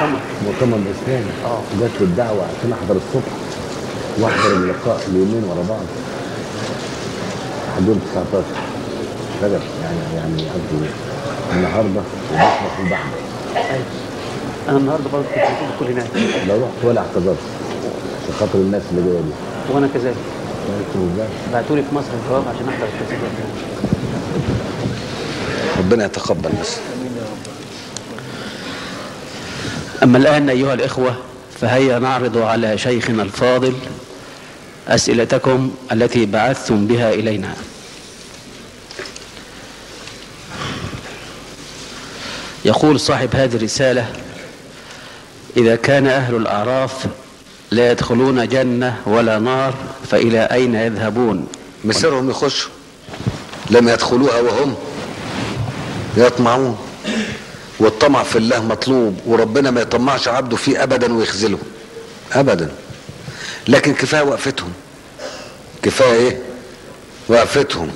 مؤتمر مؤتمر الاسلامي آه. جات له الدعوه عشان احضر الصبح واحضر اللقاء اليومين ورا بعض حدود 19 رجب يعني يعني قصدي النهارده وبكره في البحر ايوه انا النهارده برضه كنت موجود كل هناك لا رحت ولا اعتذرت عشان خاطر الناس اللي جايه دي وانا كذلك عرفتوا ازاي؟ بعتوا لي في مصر الجواب عشان احضر التسجيل ربنا يتقبل بس أما الآن أيها الإخوة فهيا نعرض على شيخنا الفاضل أسئلتكم التي بعثتم بها إلينا يقول صاحب هذه الرسالة إذا كان أهل الأعراف لا يدخلون جنة ولا نار فإلى أين يذهبون مسيرهم يخشوا لم يدخلوها وهم يطمعون والطمع في الله مطلوب وربنا ما يطمعش عبده فيه ابدا ويخذله ابدا لكن كفايه وقفتهم كفايه ايه وقفتهم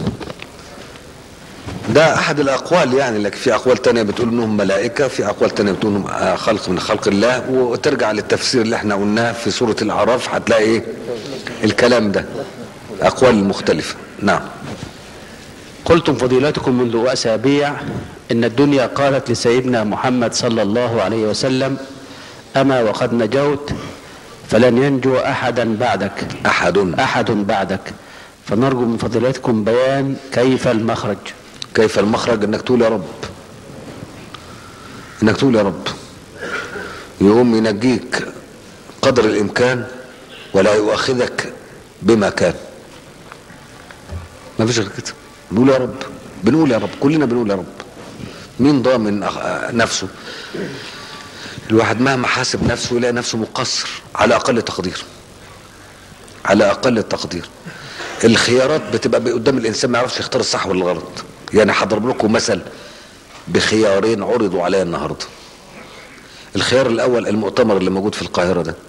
ده احد الاقوال يعني لكن في اقوال تانية بتقول انهم ملائكه في اقوال تانية بتقول انهم آه، خلق من خلق الله وترجع للتفسير اللي احنا قلناه في سوره الاعراف هتلاقي ايه الكلام ده اقوال مختلفه نعم قلتم فضيلتكم منذ أسابيع إن الدنيا قالت لسيدنا محمد صلى الله عليه وسلم أما وقد نجوت فلن ينجو أحدا بعدك احد أحد بعدك فنرجو من فضيلتكم بيان كيف المخرج كيف المخرج انك تقول يا رب انك تقول يا رب يقوم ينجيك قدر الامكان ولا يؤاخذك بما كان ما فيش غير كده بنقول يا رب بنقول يا رب كلنا بنقول يا رب مين ضامن أخ- نفسه الواحد مهما حاسب نفسه يلاقي نفسه مقصر على اقل تقدير على اقل التقدير الخيارات بتبقى قدام الانسان ما يعرفش يختار الصح ولا الغلط يعني هضرب لكم مثل بخيارين عرضوا عليا النهارده الخيار الاول المؤتمر اللي موجود في القاهره ده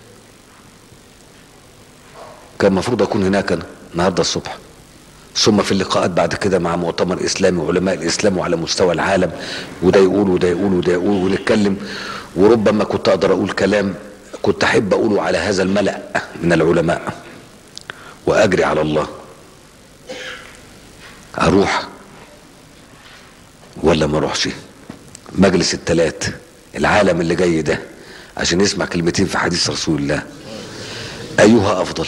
كان المفروض اكون هناك انا النهارده الصبح ثم في اللقاءات بعد كده مع مؤتمر اسلامي وعلماء الاسلام وعلى مستوى العالم وده يقول وده يقول وده يقول ونتكلم وربما كنت اقدر اقول كلام كنت احب اقوله على هذا الملأ من العلماء واجري على الله اروح ولا ما اروحش مجلس التلات العالم اللي جاي ده عشان يسمع كلمتين في حديث رسول الله ايها افضل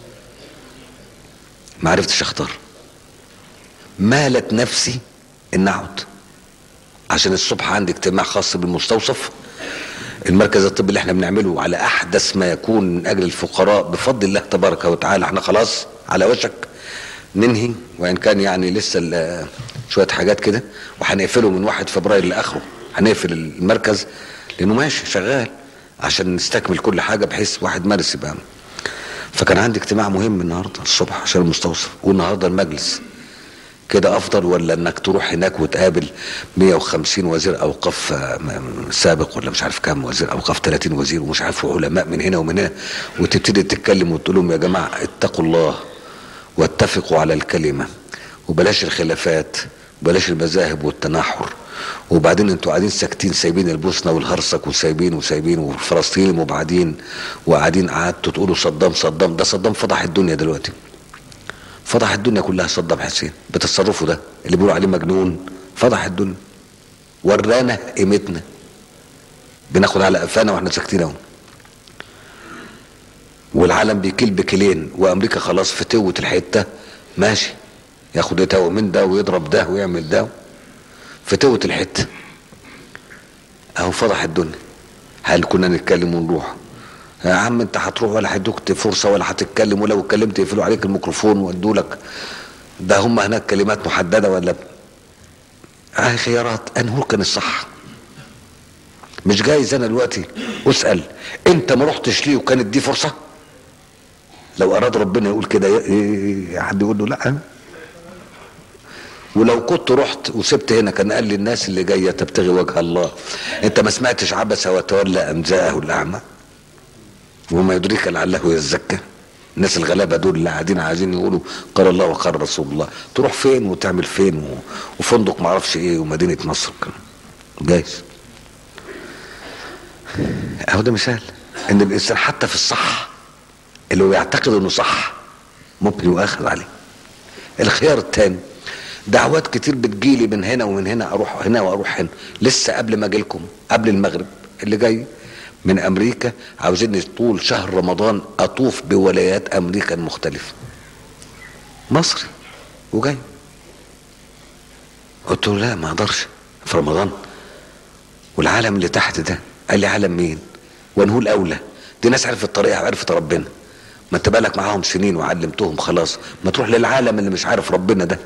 ما عرفتش اختار مالت نفسي ان اقعد عشان الصبح عندي اجتماع خاص بالمستوصف المركز الطبي اللي احنا بنعمله على احدث ما يكون من اجل الفقراء بفضل الله تبارك وتعالى احنا خلاص على وشك ننهي وان كان يعني لسه ال- شويه حاجات كده وهنقفله من 1 فبراير لاخره هنقفل المركز لانه ماشي شغال عشان نستكمل كل حاجه بحيث 1 مارس يبقى فكان عندي اجتماع مهم النهارده الصبح عشان المستوصف والنهارده المجلس كده افضل ولا انك تروح هناك وتقابل 150 وزير اوقاف آه، م- سابق ولا مش عارف كام وزير اوقاف 30 وزير ومش عارف علماء من هنا ومن هنا وتبتدي تتكلم وتقول لهم يا جماعه اتقوا الله واتفقوا على الكلمه وبلاش الخلافات وبلاش المذاهب والتناحر وبعدين انتوا قاعدين ساكتين سايبين البوسنه والهرسك وسايبين وسايبين وفلسطين وبعدين وقاعدين قعدتوا تقولوا صدام صدام ده صدام فضح الدنيا دلوقتي فضح الدنيا كلها صدام حسين بتصرفه ده اللي بيقولوا عليه مجنون فضح الدنيا ورانا قيمتنا بناخد على قفانا واحنا ساكتين اهو والعالم بيكل بكلين وامريكا خلاص في توة الحته ماشي ياخد يتاوى من ده ويضرب ده ويعمل ده في توة الحته اهو فضح الدنيا هل كنا نتكلم ونروح يا عم انت هتروح ولا هيدوك فرصه ولا هتتكلم ولو اتكلمت يقفلوا عليك الميكروفون وادوا لك ده هم هناك كلمات محدده ولا اه خيارات انه كان الصح مش جايز انا دلوقتي اسال انت ما رحتش ليه وكانت دي فرصه لو اراد ربنا يقول كده ي- ي- حد يقول له لا ولو كنت رحت وسبت هنا كان قال للناس اللي جايه تبتغي وجه الله انت ما سمعتش عبس وتولى ام جاءه الاعمى وما يدريك لعله يزكى الناس الغلابه دول اللي قاعدين عايزين يقولوا قال الله وقال رسول الله تروح فين وتعمل فين و... وفندق معرفش ايه ومدينه نصر كان جايز اهو ده مثال ان الانسان حتى في الصح اللي هو يعتقد انه صح ممكن يؤاخذ عليه الخيار الثاني دعوات كتير بتجيلي من هنا ومن هنا اروح هنا واروح هنا لسه قبل ما اجيلكم قبل المغرب اللي جاي من امريكا عاوزيني طول شهر رمضان اطوف بولايات امريكا المختلفه مصري وجاي قلت له لا ما اقدرش في رمضان والعالم اللي تحت ده قال لي عالم مين وانه الاولى دي ناس عرفت الطريقه وعرفت ربنا ما انت بالك معاهم سنين وعلمتهم خلاص ما تروح للعالم اللي مش عارف ربنا ده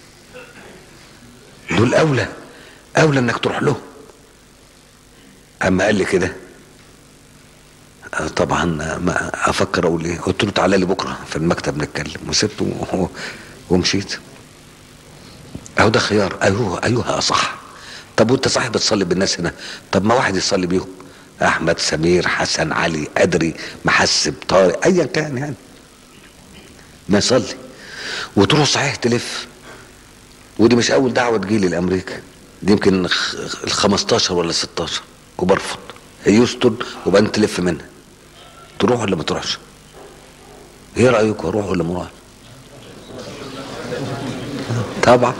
دول اولى اولى انك تروح له اما قال لي كده آه طبعا ما افكر اقول ايه قلت له تعالى لي بكره في المكتب نتكلم وسبته و- ومشيت اهو ده خيار ايوه ايوه اصح طب وانت صاحب بتصلي بالناس هنا طب ما واحد يصلي بيهم احمد سمير حسن علي ادري محسب طارق ايا كان يعني ما يصلي وتروح صحيح تلف ودي مش اول دعوه تجيلي لامريكا دي يمكن خ- ال 15 ولا 16 وبرفض هيوستن وبعدين تلف منها تروح ولا ما تروحش ايه رايكم اروح ولا ما اروح طبعا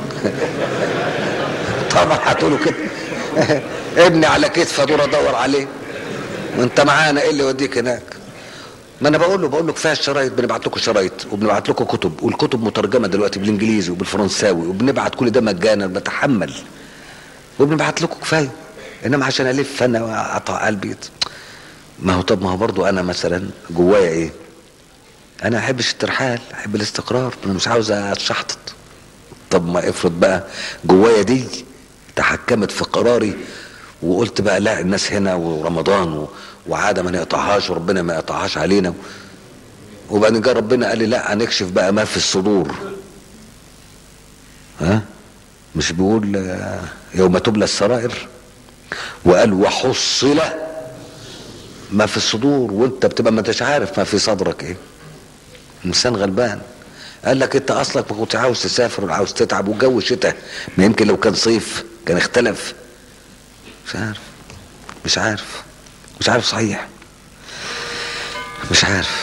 طبعا هتقولوا كده ابني على كتفي ادور ادور عليه وانت معانا ايه اللي يوديك هناك ما انا بقول له بقول له كفايه الشرايط بنبعت لكم شرايط وبنبعت لكم كتب والكتب مترجمه دلوقتي بالانجليزي وبالفرنساوي وبنبعت كل ده مجانا بتحمل وبنبعت لكم كفايه انما عشان الف انا واقطع قلبي ما هو طب ما هو برضو انا مثلا جوايا ايه انا احبش الترحال احب الاستقرار انا مش عاوز اتشحطط طب ما افرض بقى جوايا دي تحكمت في قراري وقلت بقى لا الناس هنا ورمضان و- وعاده ما نقطعهاش وربنا ما يقطعهاش علينا وبعدين جه ربنا قال لي لا هنكشف بقى ما في الصدور ها مش بيقول آه، يوم تبلى السرائر وقال وحصل ما في الصدور وانت بتبقى ما انتش عارف ما في صدرك ايه انسان غلبان قال لك انت اصلك ما كنت عاوز تسافر ولا عاوز تتعب والجو شتاء ما يمكن لو كان صيف كان اختلف مش عارف مش عارف مش عارف صحيح مش عارف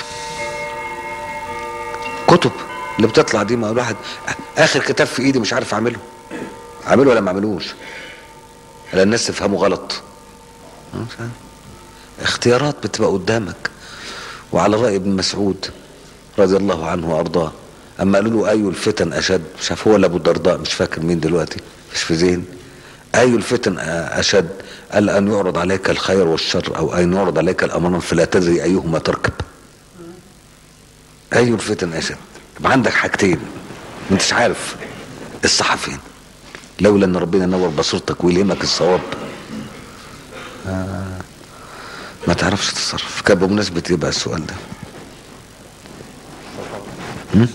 كتب اللي بتطلع دي ما الواحد اخر كتاب في ايدي مش عارف اعمله اعمله ولا ما اعملوش ولا الناس تفهمه غلط مش عارف. اختيارات بتبقى قدامك وعلى رأي ابن مسعود رضي الله عنه وارضاه اما قالوا له اي الفتن اشد مش عارف هو ولا ابو الدرداء مش فاكر مين دلوقتي مش في ذهني اي الفتن اشد قال ان يعرض عليك الخير والشر او ان يعرض عليك الامران فلا تدري ايهما تركب اي الفتن اشد يبقى عندك حاجتين ما انتش عارف الصح فين لولا ان ربنا ينور بصيرتك ويلهمك الصواب آه ما تعرفش تتصرف كان بمناسبة ايه بقى السؤال ده هم؟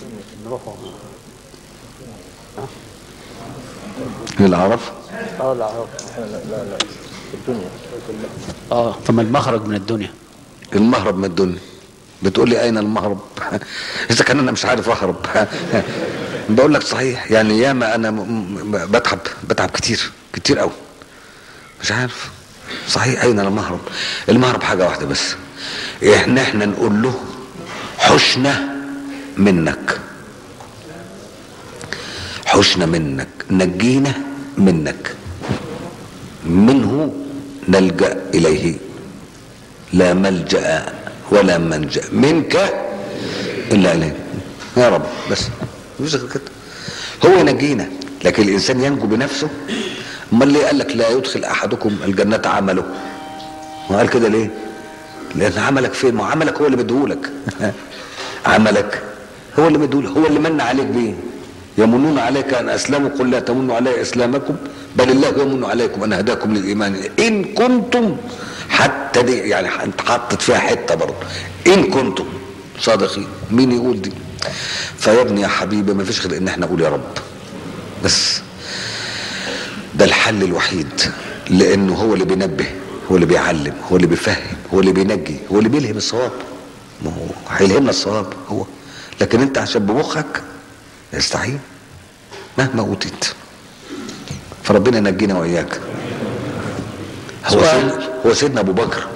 للعرف اه لا لا لا لا في الدنيا اه فما المخرج من الدنيا المهرب من الدنيا بتقول لي اين المهرب اذا كان انا مش عارف اهرب بقول لك صحيح يعني ياما انا م- م- بتعب بتعب كتير كتير قوي مش عارف صحيح اين المهرب المهرب حاجه واحده بس احنا احنا نقول له حشنا منك حشنا منك نجينا منك منه نلجا اليه لا ملجا ولا منجا منك الا اليك يا رب بس مفيش غير كده هو ينجينا لكن الانسان ينجو بنفسه امال ليه قال لك لا يدخل احدكم الجنه عمله ما قال كده ليه لان عملك فين ما هو عملك هو اللي مديهولك عملك هو اللي مديهولك هو اللي من عليك بيه يمنون عليك ان اسلموا قل لا تمنوا علي اسلامكم بل الله يمن عليكم ان هداكم للايمان ان كنتم حتى دي يعني انت حطت فيها حته برضه ان كنتم صادقين مين يقول دي فيا ابني يا حبيبي ما فيش غير ان احنا نقول يا رب بس ده الحل الوحيد لانه هو اللي بينبه هو اللي بيعلم هو اللي بيفهم هو اللي بينجي هو اللي بيلهم الصواب ما هو هيلهمنا الصواب هو لكن انت عشان بمخك يستحيل مهما اوتيت فربنا ينجينا واياك هو سؤال. سيدنا هو سيدنا ابو بكر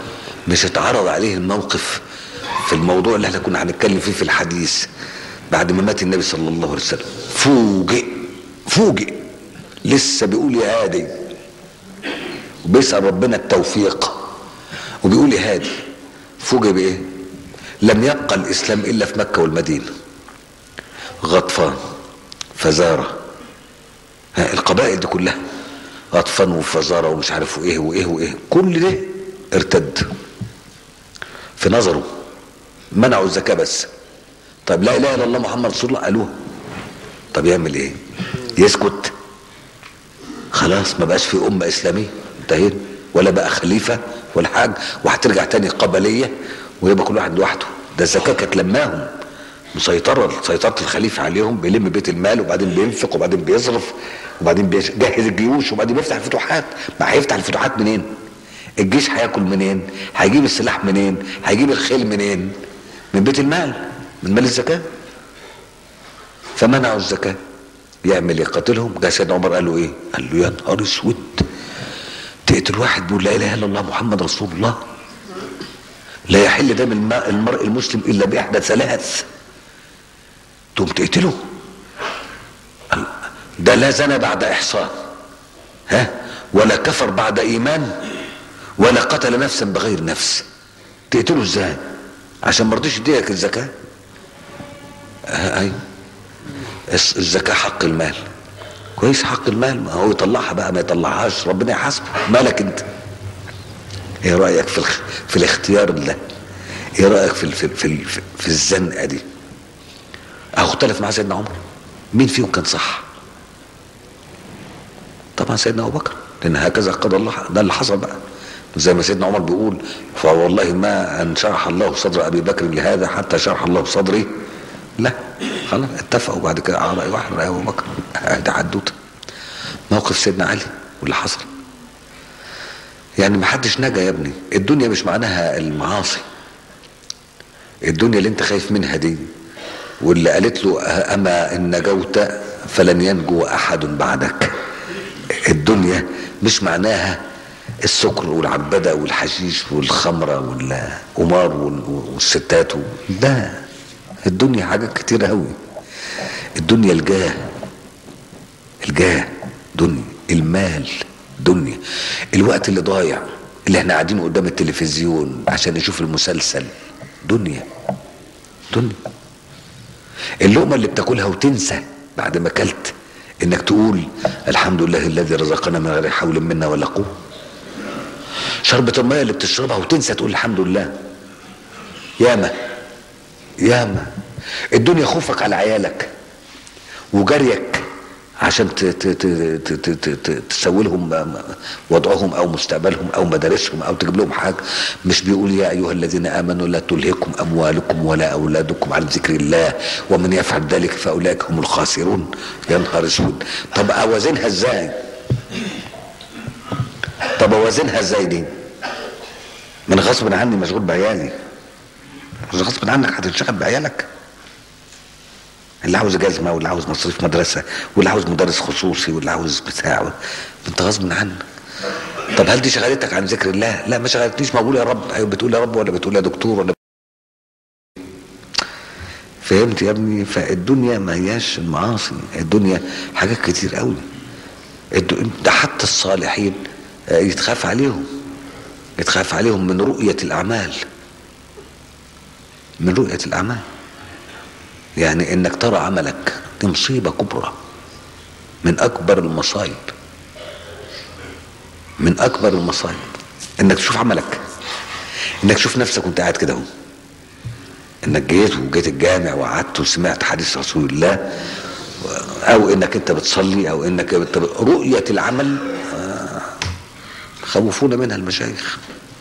مش اتعرض عليه الموقف في الموضوع اللي احنا كنا هنتكلم فيه في الحديث بعد ما مات النبي صلى الله عليه وسلم فوجئ فوجئ لسه بيقول يا هادي وبيسأل ربنا التوفيق وبيقول يا هادي فوجئ بايه لم يبقى الاسلام الا في مكة والمدينة غطفان فزارة ها القبائل دي كلها غطفان وفزارة ومش عارف ايه وايه وايه كل ده ارتد في نظره منعوا الزكاة بس طب لا اله الا الله محمد رسول الله قالوها طب يعمل ايه يسكت خلاص ما بقاش في امه اسلاميه انتهينا ولا بقى خليفه ولا حاجه وهترجع تاني قبليه ويبقى كل واحد لوحده ده الزكاه كانت لماهم مسيطرة سيطرة الخليفة عليهم بيلم بيت المال وبعدين بينفق وبعدين بيصرف وبعدين بيجهز الجيوش وبعدين بيفتح الفتوحات ما هيفتح الفتوحات منين؟ الجيش هياكل منين؟ هيجيب السلاح منين؟ هيجيب الخيل منين؟ من بيت المال من مال الزكاة فمنعوا الزكاة يعمل يقاتلهم جاء سيدنا عمر قال له ايه؟ قال له يا نهار اسود تقتل واحد بيقول لا اله الا الله محمد رسول الله لا يحل دم الماء المرء المسلم الا باحدى ثلاث تقوم تقتله ده لا زنى بعد احصان ها ولا كفر بعد ايمان ولا قتل نفسا بغير نفس تقتله ازاي عشان ما رضيش يديك الزكاه آه ايوه الزكاه حق المال كويس حق المال ما هو يطلعها بقى ما يطلعهاش ربنا يحاسبه مالك انت ايه رايك في الخ... في الاختيار ده ايه رايك في في في, في, في الزنقه دي اهو اختلف مع سيدنا عمر مين فيهم كان صح طبعا سيدنا ابو بكر لان هكذا قضى الله ده اللي حصل بقى زي ما سيدنا عمر بيقول فوالله ما ان شرح الله صدر ابي بكر لهذا حتى شرح الله صدري لا خلاص اتفقوا بعد كده على راي واحد راي ابو بكر ده حدوته موقف سيدنا علي واللي حصل يعني ما حدش نجا يا ابني الدنيا مش معناها المعاصي الدنيا اللي انت خايف منها دي واللي قالت له اما ان نجوت فلن ينجو احد بعدك الدنيا مش معناها السكر والعبده والحشيش والخمره والقمار والستات لا الدنيا حاجات كتير قوي الدنيا الجاه الجاه دنيا المال دنيا الوقت اللي ضايع اللي احنا قاعدين قدام التلفزيون عشان نشوف المسلسل دنيا دنيا اللقمة اللي بتاكلها وتنسى بعد ما اكلت انك تقول الحمد لله الذي رزقنا من غير حول منا ولا قوة شربة المية اللي بتشربها وتنسى تقول الحمد لله ياما ياما الدنيا خوفك على عيالك وجريك عشان تسوي لهم وضعهم او مستقبلهم او مدارسهم او تجيب لهم حاجه مش بيقول يا ايها الذين امنوا لا تلهكم اموالكم ولا اولادكم عن ذكر الله ومن يفعل ذلك فاولئك هم الخاسرون يا نهار اسود طب اوازنها ازاي؟ طب اوازنها ازاي دي؟ من غصب عني مشغول بعيالي مش غصب عنك هتنشغل بعيالك اللي عاوز جزمه واللي عاوز مصاريف مدرسه واللي عاوز مدرس خصوصي واللي عاوز بتاع انت غصب عنك طب هل دي شغلتك عن ذكر الله؟ لا ما شغلتنيش ما بقول يا رب ايوه بتقول يا رب ولا بتقول يا دكتور ولا فهمت يا ابني فالدنيا ما هياش المعاصي الدنيا حاجات كتير قوي ده حتى الصالحين يتخاف عليهم يتخاف عليهم من رؤية الأعمال من رؤية الأعمال يعني انك ترى عملك دي مصيبة كبرى من اكبر المصايب من اكبر المصايب انك تشوف عملك انك تشوف نفسك وانت قاعد كده اهو انك جيت وجيت الجامع وقعدت وسمعت حديث رسول الله او انك انت بتصلي او انك انت رؤية العمل خوفونا منها المشايخ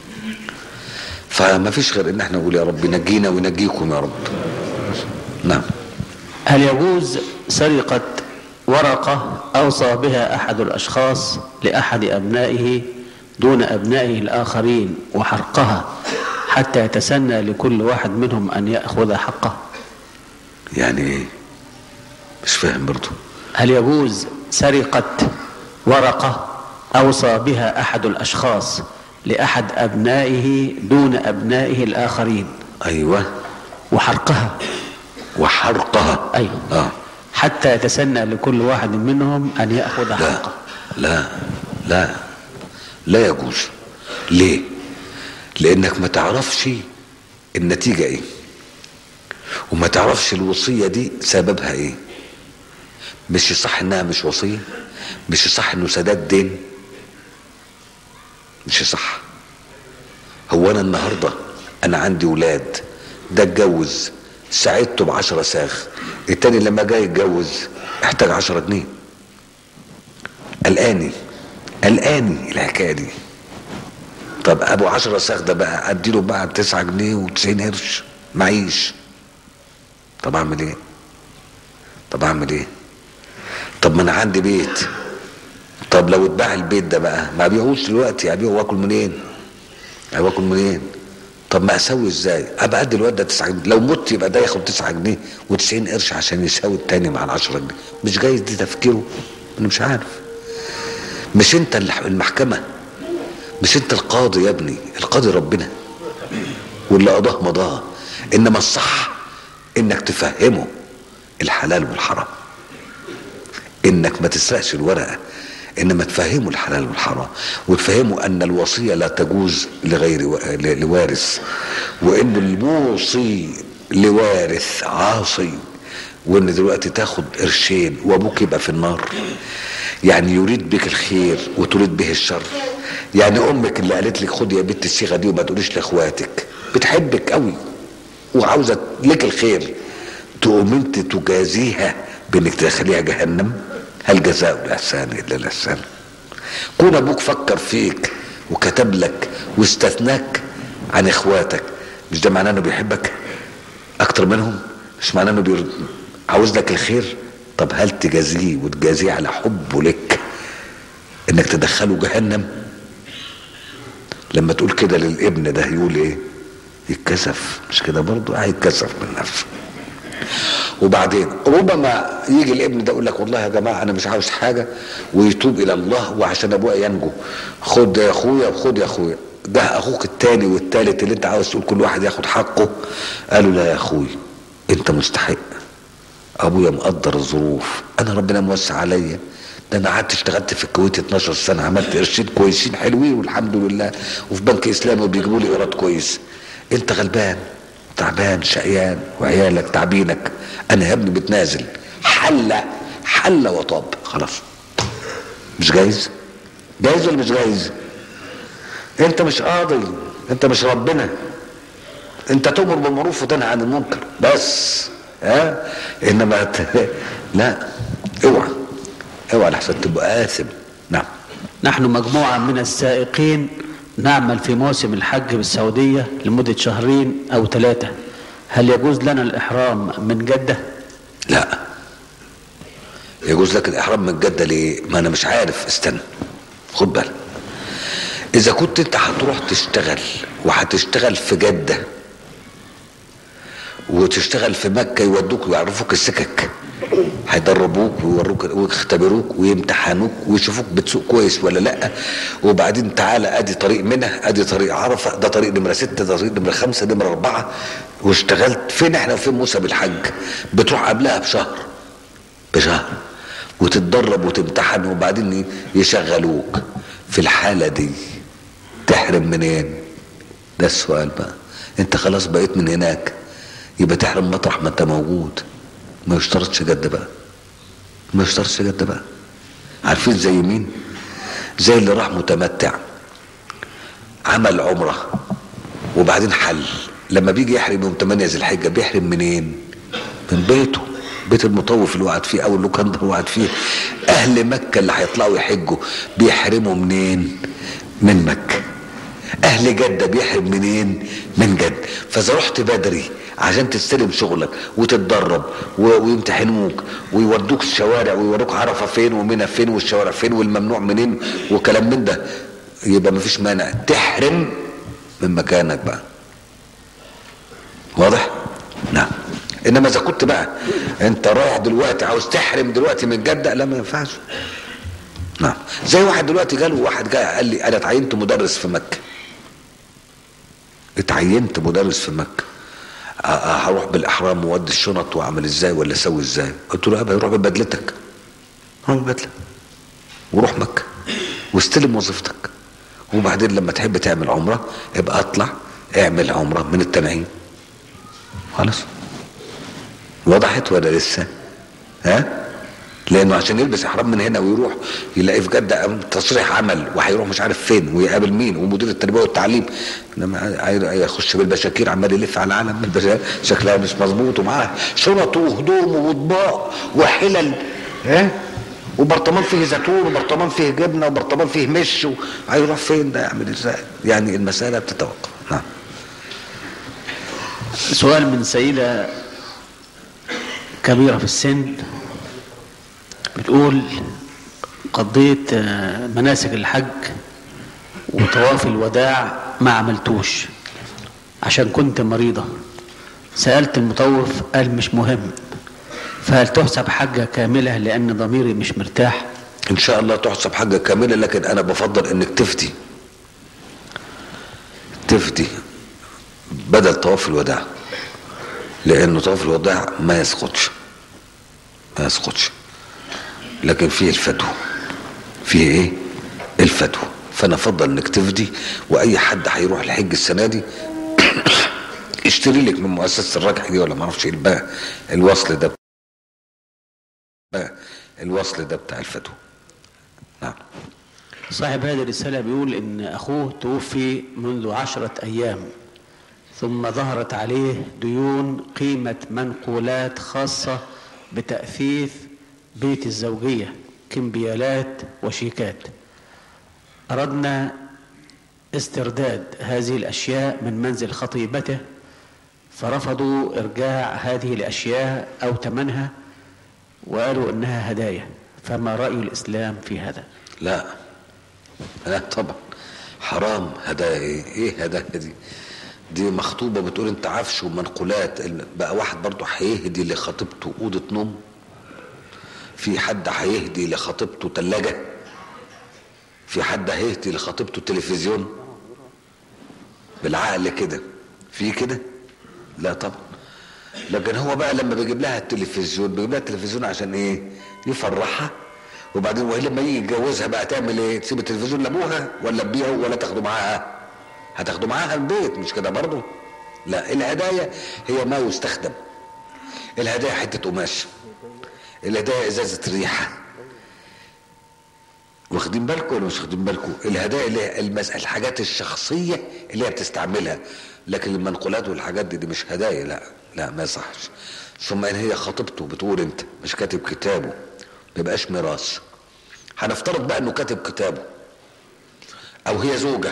فما فيش غير ان احنا نقول يا رب نجينا ونجيكم يا رب نعم هل يجوز سرقة ورقة أوصى بها أحد الأشخاص لأحد أبنائه دون أبنائه الآخرين وحرقها حتى يتسنى لكل واحد منهم أن يأخذ حقه يعني ايه مش فاهم برضو هل يجوز سرقة ورقة أوصى بها أحد الأشخاص لأحد أبنائه دون أبنائه الآخرين ايوه وحرقها وحرقها أيوه اه حتى يتسنى لكل واحد منهم أن يأخذ لا حقه لا لا لا يجوز ليه لانك ما تعرفش النتيجة ايه وما تعرفش الوصية دي سببها ايه مش صح انها مش وصية مش صح انه سداد دين مش صح هو انا النهاردة انا عندي ولاد ده اتجوز ساعدته بعشرة ساغ التاني لما جاي يتجوز احتاج عشرة جنيه قلقاني قلقاني الحكايه دي طب ابو عشرة ساغ ده بقى اديله بقى تسعة جنيه وتسعين قرش معيش طب اعمل ايه طب اعمل ايه طب ما انا عندي بيت طب لو اتباع البيت ده بقى ما بيعوش دلوقتي ابيعه واكل منين واكل منين طب ما اسوي ازاي ابقى ادي الواد ده 9 جنيه لو مت يبقى ده ياخد 9 جنيه و90 قرش عشان يساوي التاني مع ال 10 جنيه مش جايز دي تفكيره انا مش عارف مش انت الح- المحكمة مش انت القاضي يا ابني القاضي ربنا واللي قضاه مضاه انما الصح انك تفهمه الحلال والحرام انك ما تسرقش الورقة انما تفهمه الحلال والحرام وتفهمه ان الوصية لا تجوز لغير و... ل- لوارث وان الموصي لوارث عاصي وان دلوقتي تاخد قرشين وابوك يبقى في النار يعني يريد بك الخير وتريد به الشر يعني امك اللي قالت لك خدي يا بنت الصيغه دي وما تقوليش لاخواتك بتحبك قوي وعاوزه لك الخير تقوم انت تجازيها بانك تدخليها جهنم هل جزاء الاحسان الا الاحسان كون ابوك فكر فيك وكتب لك واستثناك عن اخواتك مش ده معناه انه بيحبك اكتر منهم مش معناه انه بير... عاوز لك الخير طب هل تجازيه وتجازيه على حبه لك انك تدخله جهنم لما تقول كده للابن ده يقول ايه يتكسف مش كده برضه هيتكسف من نفسه وبعدين ربما يجي الابن ده يقول لك والله يا جماعه انا مش عاوز حاجه ويتوب الى الله وعشان ابويا ينجو خد يا اخويا وخد يا اخويا ده اخوك التاني والتالت اللي انت عاوز تقول كل واحد ياخد حقه قالوا لا يا اخوي انت مستحق ابويا مقدر الظروف انا ربنا موسع عليا ده انا قعدت اشتغلت في الكويت 12 سنه عملت قرشين كويسين حلوين والحمد لله وفي بنك اسلامي وبيجيبوا لي ايراد كويس انت غلبان تعبان شقيان وعيالك تعبينك انا يا ابني بتنازل حل حل وطاب خلاص مش جايز جايز ولا مش جايز انت مش قاضي انت مش ربنا انت تؤمر بالمعروف وتنهى عن المنكر بس ها انما ت... لا اوعى اوعى لحسن تبقى اثم نعم نحن مجموعة من السائقين نعمل في موسم الحج بالسعودية لمدة شهرين أو ثلاثة هل يجوز لنا الإحرام من جدة؟ لا يجوز لك الاحرام من جده ليه ما انا مش عارف استنى خد بالك اذا كنت انت هتروح تشتغل وهتشتغل في جده وتشتغل في مكه يودوك ويعرفوك السكك هيدربوك ويوروك ويختبروك ويمتحنوك ويشوفوك بتسوق كويس ولا لا وبعدين تعالى ادي طريق منى ادي طريق عرفه ده طريق نمره سته ده طريق نمره خمسه نمره اربعه واشتغلت فين احنا وفين موسى بالحج بتروح قبلها بشهر بشهر وتتدرب وتمتحن وبعدين يشغلوك في الحالة دي تحرم منين ده السؤال بقى انت خلاص بقيت من هناك يبقى تحرم مطرح ما انت موجود ما يشترطش جد بقى ما يشترطش جد بقى عارفين زي مين زي اللي راح متمتع عمل عمرة وبعدين حل لما بيجي يحرم يوم 8 ذي الحجة بيحرم منين من بيته بيت المطوف اللي وقعد فيه او اللوكاندا اللي وقعد فيه اهل مكة اللي هيطلعوا يحجوا بيحرموا منين من مكة اهل جدة بيحرم منين من جدة فاذا رحت بدري عشان تستلم شغلك وتتدرب و- ويمتحنوك ويودوك الشوارع ويوروك عرفة فين ومنى فين والشوارع فين والممنوع منين وكلام من ده يبقى مفيش مانع تحرم من مكانك بقى واضح نعم انما اذا كنت بقى انت رايح دلوقتي عاوز تحرم دلوقتي من جده لا ما ينفعش نعم زي واحد دلوقتي جاله واحد جاي قال لي انا اتعينت مدرس في مكه اتعينت مدرس في مكة أ- أ- هروح بالاحرام وودي الشنط واعمل ازاي ولا اسوي ازاي قلت له ابا روح ببدلتك روح ببدله وروح مكة واستلم وظيفتك وبعدين لما تحب تعمل عمرة ابقى اطلع اعمل عمرة من التنعيم خلاص وضحت ولا لسه ها لانه عشان يلبس احرام من هنا ويروح يلاقي في جده تصريح عمل وهيروح مش عارف فين ويقابل مين ومدير التربيه والتعليم لما يخش بالبشاكير عمال يلف على العالم بالبشا- شكلها مش مظبوط ومعاه شنط وهدوم واطباق وحلل ها وبرطمان فيه زيتون وبرطمان فيه جبنه وبرطمان فيه مش و- هيروح فين ده يعمل ازاي يعني المساله بتتوقف نعم سؤال من سيدة كبيرة في السن بتقول قضيت آه، مناسك الحج وطواف الوداع ما عملتوش عشان كنت مريضة سألت المطوف قال مش مهم فهل تحسب حجة كاملة لأن ضميري مش مرتاح ان شاء الله تحسب حاجه كامله لكن انا بفضل انك تفتي تفتي بدل طواف الوداع لانه طواف الوداع ما يسقطش ما يسقطش لكن فيه الفتوى فيه ايه الفتوى فانا افضل انك تفدي واي حد هيروح الحج السنه دي اشتري لك من مؤسسه الرجح دي ولا ما اعرفش ايه بقى الوصل ده بقى الوصل ده بتاع الفتوى نعم صاحب هذه الرسالة بيقول إن أخوه توفي منذ عشرة أيام ثم ظهرت عليه ديون قيمة منقولات خاصة بتأثيث بيت الزوجية كمبيالات وشيكات أردنا استرداد هذه الأشياء من منزل خطيبته فرفضوا إرجاع هذه الأشياء أو ثمنها وقالوا إنها هدايا فما رأي الإسلام في هذا؟ لا لا طبعا حرام هدايا ايه ايه هدايا دي دي مخطوبه بتقول انت عفش ومنقولات ال- بقى واحد برضه هيهدي لخطيبته اوضه نوم في حد هيهدي لخطيبته ثلاجه في حد هيهدي لخطيبته تلفزيون بالعقل كده في كده لا طبعا لكن هو بقى لما بيجيب لها التلفزيون بيجيب لها التلفزيون عشان ايه يفرحها وبعدين وهي لما يجي يتجوزها بقى تعمل ايه تسيب التلفزيون لابوها ولا تبيعه ولا تاخده معاها هتاخده معاها البيت مش كده برضه لا الهدايا هي ما يستخدم الهدايا حته قماش الهدايا ازازه ريحه واخدين بالكم ولا مش واخدين بالكم الهدايا اللي هي المس... الحاجات الشخصيه اللي هي بتستعملها لكن المنقولات والحاجات دي, دي مش هدايا لا لا ما يصحش ثم ان هي خطيبته بتقول انت مش كاتب كتابه ما يبقاش ميراث هنفترض بقى انه كاتب كتابه او هي زوجه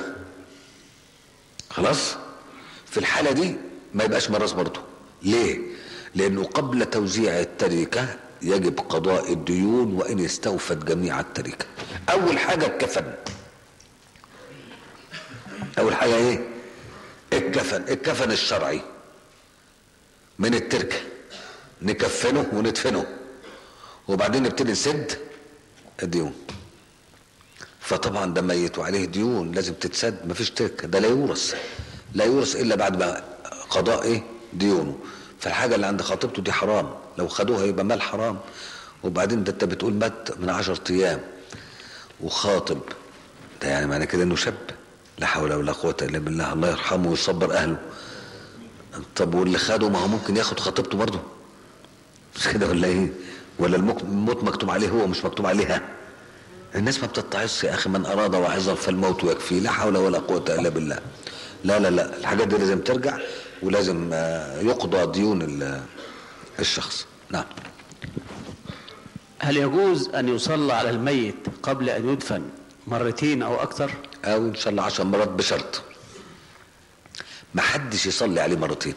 خلاص في الحاله دي ما يبقاش ميراث برضه ليه لانه قبل توزيع التركه يجب قضاء الديون وان استوفت جميع التركه اول حاجه الكفن اول حاجه ايه الكفن الكفن الشرعي من التركه نكفنه وندفنه وبعدين نبتدي نسد الديون فطبعا ده ميت وعليه ديون لازم تتسد مفيش تركه ده لا يورث لا يورث الا بعد ما قضاء ايه ديونه فالحاجه اللي عند خطيبته دي حرام لو خدوها يبقى مال حرام وبعدين ده انت بتقول مات من عشرة ايام وخاطب ده يعني معنى كده انه شاب لا حول ولا قوه الا بالله الله يرحمه ويصبر اهله طب واللي خده ما هو ممكن ياخد خطيبته برضه مش كده ولا ايه ولا المك- الموت مكتوب عليه هو مش مكتوب عليها الناس ما بتتعظش يا اخي من اراد وعظا فالموت يكفيه لا حول ولا قوه الا بالله لا لا لا الحاجات دي لازم ترجع ولازم آه، يقضى ديون ال- الشخص نعم هل يجوز أن يصلى على الميت قبل أن يدفن مرتين أو أكثر؟ او ان شاء الله عشر مرات بشرط ما حدش يصلي عليه مرتين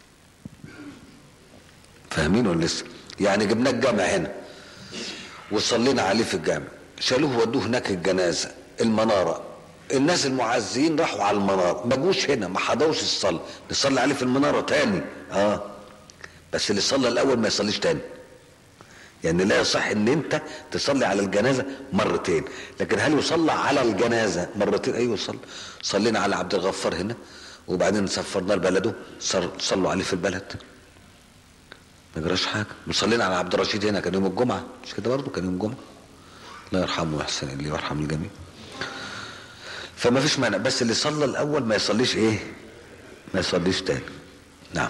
فاهمين ولا لسه يعني جبناه الجامع هنا وصلينا عليه في الجامع شالوه ودوه هناك الجنازه المناره الناس المعزين راحوا على المناره ما جوش هنا ما حضروش الصلاه نصلي عليه في المناره تاني اه بس اللي صلى الاول ما يصليش تاني يعني لا يصح ان انت تصلي على الجنازه مرتين لكن هل يصلى على الجنازه مرتين ايوه صلى صلينا على عبد الغفار هنا وبعدين سفرناه لبلده صر- صلوا عليه في البلد ما جراش حاجه وصلينا على عبد الرشيد هنا كان يوم الجمعه مش كده برضه كان يوم الجمعه الله يرحمه ويحسن اليه ويرحم الجميع فما فيش مانع بس اللي صلى الاول ما يصليش ايه ما يصليش تاني نعم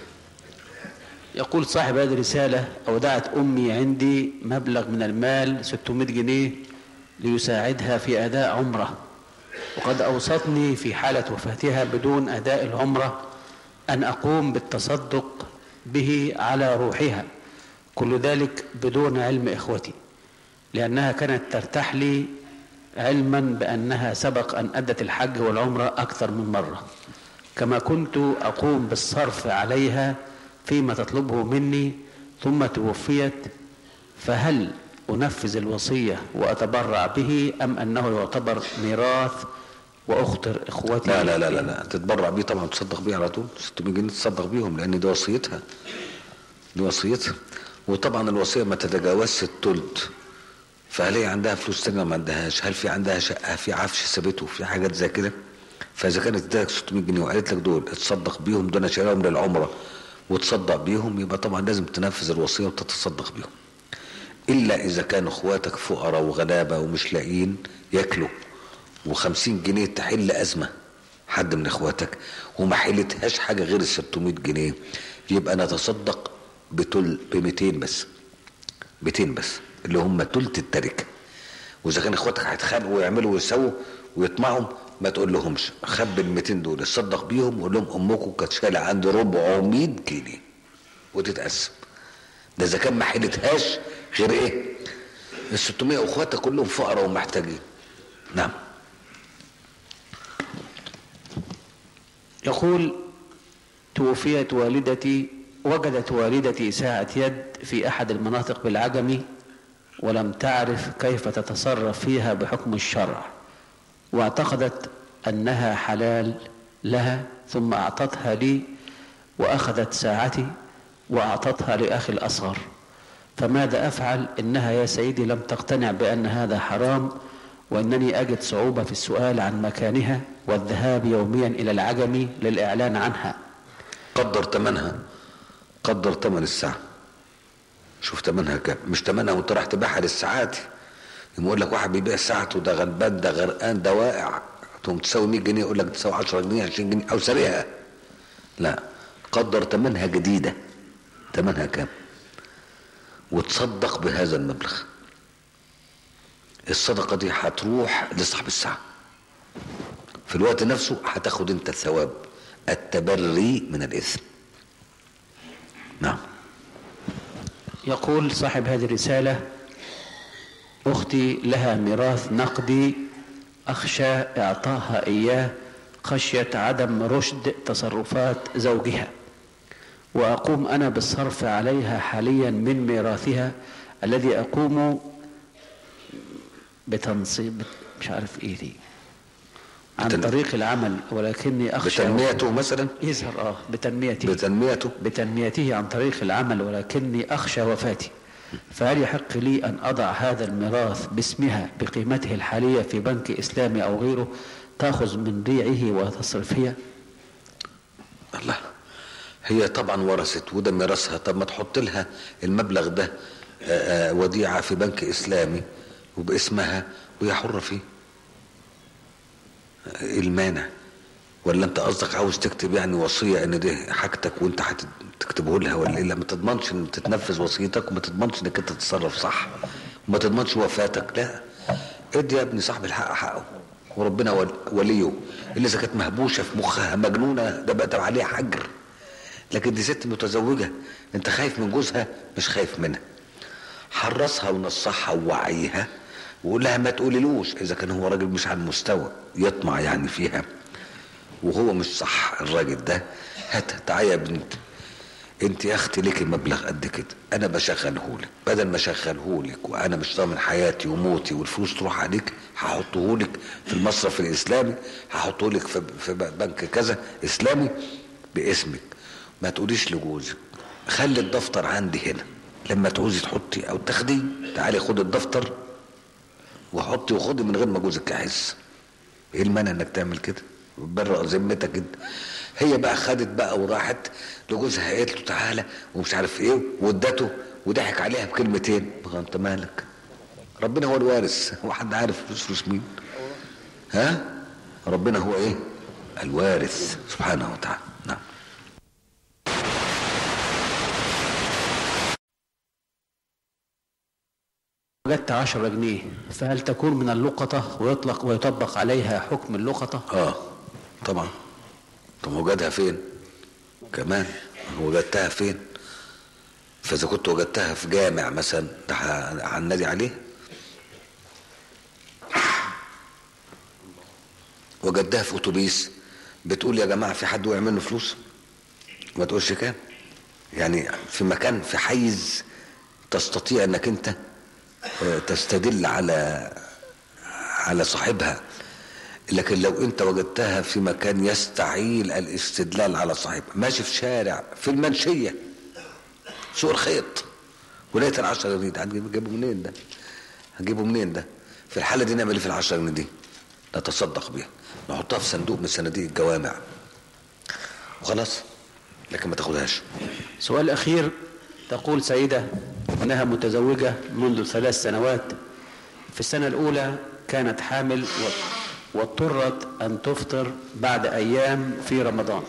يقول صاحب هذه الرسالة أودعت أمي عندي مبلغ من المال 600 جنيه ليساعدها في أداء عمرة وقد أوصتني في حالة وفاتها بدون أداء العمرة أن أقوم بالتصدق به على روحها كل ذلك بدون علم إخوتي لأنها كانت ترتاح لي علما بأنها سبق أن أدت الحج والعمرة أكثر من مرة كما كنت أقوم بالصرف عليها فيما تطلبه مني ثم توفيت فهل أنفذ الوصية وأتبرع به أم أنه يعتبر ميراث وأخطر إخوتي لا لا لا لا, لا. تتبرع بيه طبعا تصدق بيه على طول 600 جنيه تصدق بيهم لان دي وصيتها دي وصيتها وطبعا الوصيه ما تتجاوزش الثلث فهل هي عندها فلوس تانية ما عندهاش هل في عندها شقه في عفش سابته في حاجات زي كده فاذا كانت ادالك 600 جنيه وقالت لك دول اتصدق بيهم دون شراهم للعمره وتصدق بيهم يبقى طبعا لازم تنفذ الوصيه وتتصدق بيهم الا اذا كانوا اخواتك فقراء وغلابه ومش لاقيين ياكلوا و50 جنيه تحل ازمه حد من اخواتك وما حلتهاش حاجه غير ال 600 جنيه يبقى نتصدق بتل ب 200 بس 200 بس اللي هم تلت التركه واذا كان اخواتك هيتخانقوا ويعملوا ويسووا ويطمعوا ما تقول لهمش خبي ال 200 دول اتصدق بيهم وقول لهم امكم كانت شايله عندي 400 جنيه وتتقسم ده اذا كان ما حلتهاش غير ايه؟ ال 600 اخواتك كلهم فقراء ومحتاجين نعم يقول توفيت والدتي وجدت والدتي ساعة يد في أحد المناطق بالعجم ولم تعرف كيف تتصرف فيها بحكم الشرع واعتقدت أنها حلال لها ثم أعطتها لي وأخذت ساعتي وأعطتها لأخي الأصغر فماذا أفعل إنها يا سيدي لم تقتنع بأن هذا حرام وأنني أجد صعوبة في السؤال عن مكانها والذهاب يوميا إلى العجم للإعلان عنها قدر ثمنها قدر ثمن الساعة شوف ثمنها كام مش ثمنها وانت راح تبيعها للساعات يقول لك واحد بيبيع ساعته ده غلبان ده غرقان ده واقع تقوم تساوي 100 جنيه يقول لك تساوي 10 جنيه 20 جنيه او سرقها لا قدر ثمنها جديده ثمنها كام وتصدق بهذا المبلغ الصدقه دي هتروح لصاحب الساعه في الوقت نفسه هتاخد انت الثواب التبري من الاثم نعم يقول صاحب هذه الرسالة أختي لها ميراث نقدي أخشى إعطاها إياه خشية عدم رشد تصرفات زوجها وأقوم أنا بالصرف عليها حاليا من ميراثها الذي أقوم بتنصيب مش عارف إيه دي عن بتن- طريق العمل ولكني أخشى بتنميته مثلا يظهر اه بتنميته بتنميته بتنميته عن طريق العمل ولكني أخشى وفاتي فهل يحق لي أن أضع هذا الميراث باسمها بقيمته الحالية في بنك إسلامي أو غيره تأخذ من ريعه وتصرف هي الله هي طبعا ورثت وده ميراثها طب ما تحط لها المبلغ ده آه، آه، وديعة في بنك إسلامي وباسمها وهي حرة فيه ايه المانع ولا انت قصدك عاوز تكتب يعني وصية ان دي حاجتك وانت هتكتبه لها ولا ايه لا ما تضمنش ان تتنفذ وصيتك وما تضمنش انك انت تتصرف صح وما تضمنش وفاتك لا ادي يا ابني صاحب الحق حقه وربنا ول- وليه اللي اذا كانت مهبوشه في مخها مجنونه ده بقى تبع عليها حجر لكن دي ست متزوجه انت خايف من جوزها مش خايف منها حرصها ونصحها ووعيها وقول لها ما تقوليلوش اذا كان هو راجل مش على المستوى يطمع يعني فيها وهو مش صح الراجل ده هات تعالى يا بنت انت يا اختي ليكي مبلغ قد كده انا بشغلهولك بدل ما اشغلهولك وانا مش ضامن حياتي وموتي والفلوس تروح عليك هحطهولك في المصرف الاسلامي هحطهولك في في بنك كذا اسلامي باسمك ما تقوليش لجوزك خلي الدفتر عندي هنا لما تعوزي تحطي او تاخدي تعالي خدي الدفتر وحطي وخدي من غير ما جوزك يحس ايه المانع انك تعمل كده برق ذمتك انت هي بقى خدت بقى وراحت لجوزها قالت له تعالى ومش عارف ايه وادته وضحك عليها بكلمتين بقى انت مالك ربنا هو الوارث هو حد عارف فلوس فلوس مين ها ربنا هو ايه الوارث سبحانه وتعالى نعم وجدت عشرة جنيه فهل تكون من اللقطة ويطلق ويطبق عليها حكم اللقطة اه طبعا طب وجدها فين كمان وجدتها فين فاذا كنت وجدتها في جامع مثلا ده ه- هننادي عليه وجدتها في اتوبيس بتقول يا جماعه في حد وقع منه فلوس ما تقولش كام يعني في مكان في حيز تستطيع انك انت آه، تستدل على على صاحبها لكن لو انت وجدتها في مكان يستعيل الاستدلال على صاحبها ماشي في شارع في المنشيه سوق الخيط ولقيت العشرة جنيه ده هتجيبه منين ده هتجيبه منين ده في الحالة دي نعمل ايه في العشرة جنيه دي نتصدق بيها نحطها في صندوق من صناديق الجوامع وخلاص لكن ما تاخدهاش سؤال أخير تقول سيدة أنها متزوجة منذ ثلاث سنوات في السنة الأولى كانت حامل و- واضطرت أن تفطر بعد أيام في رمضان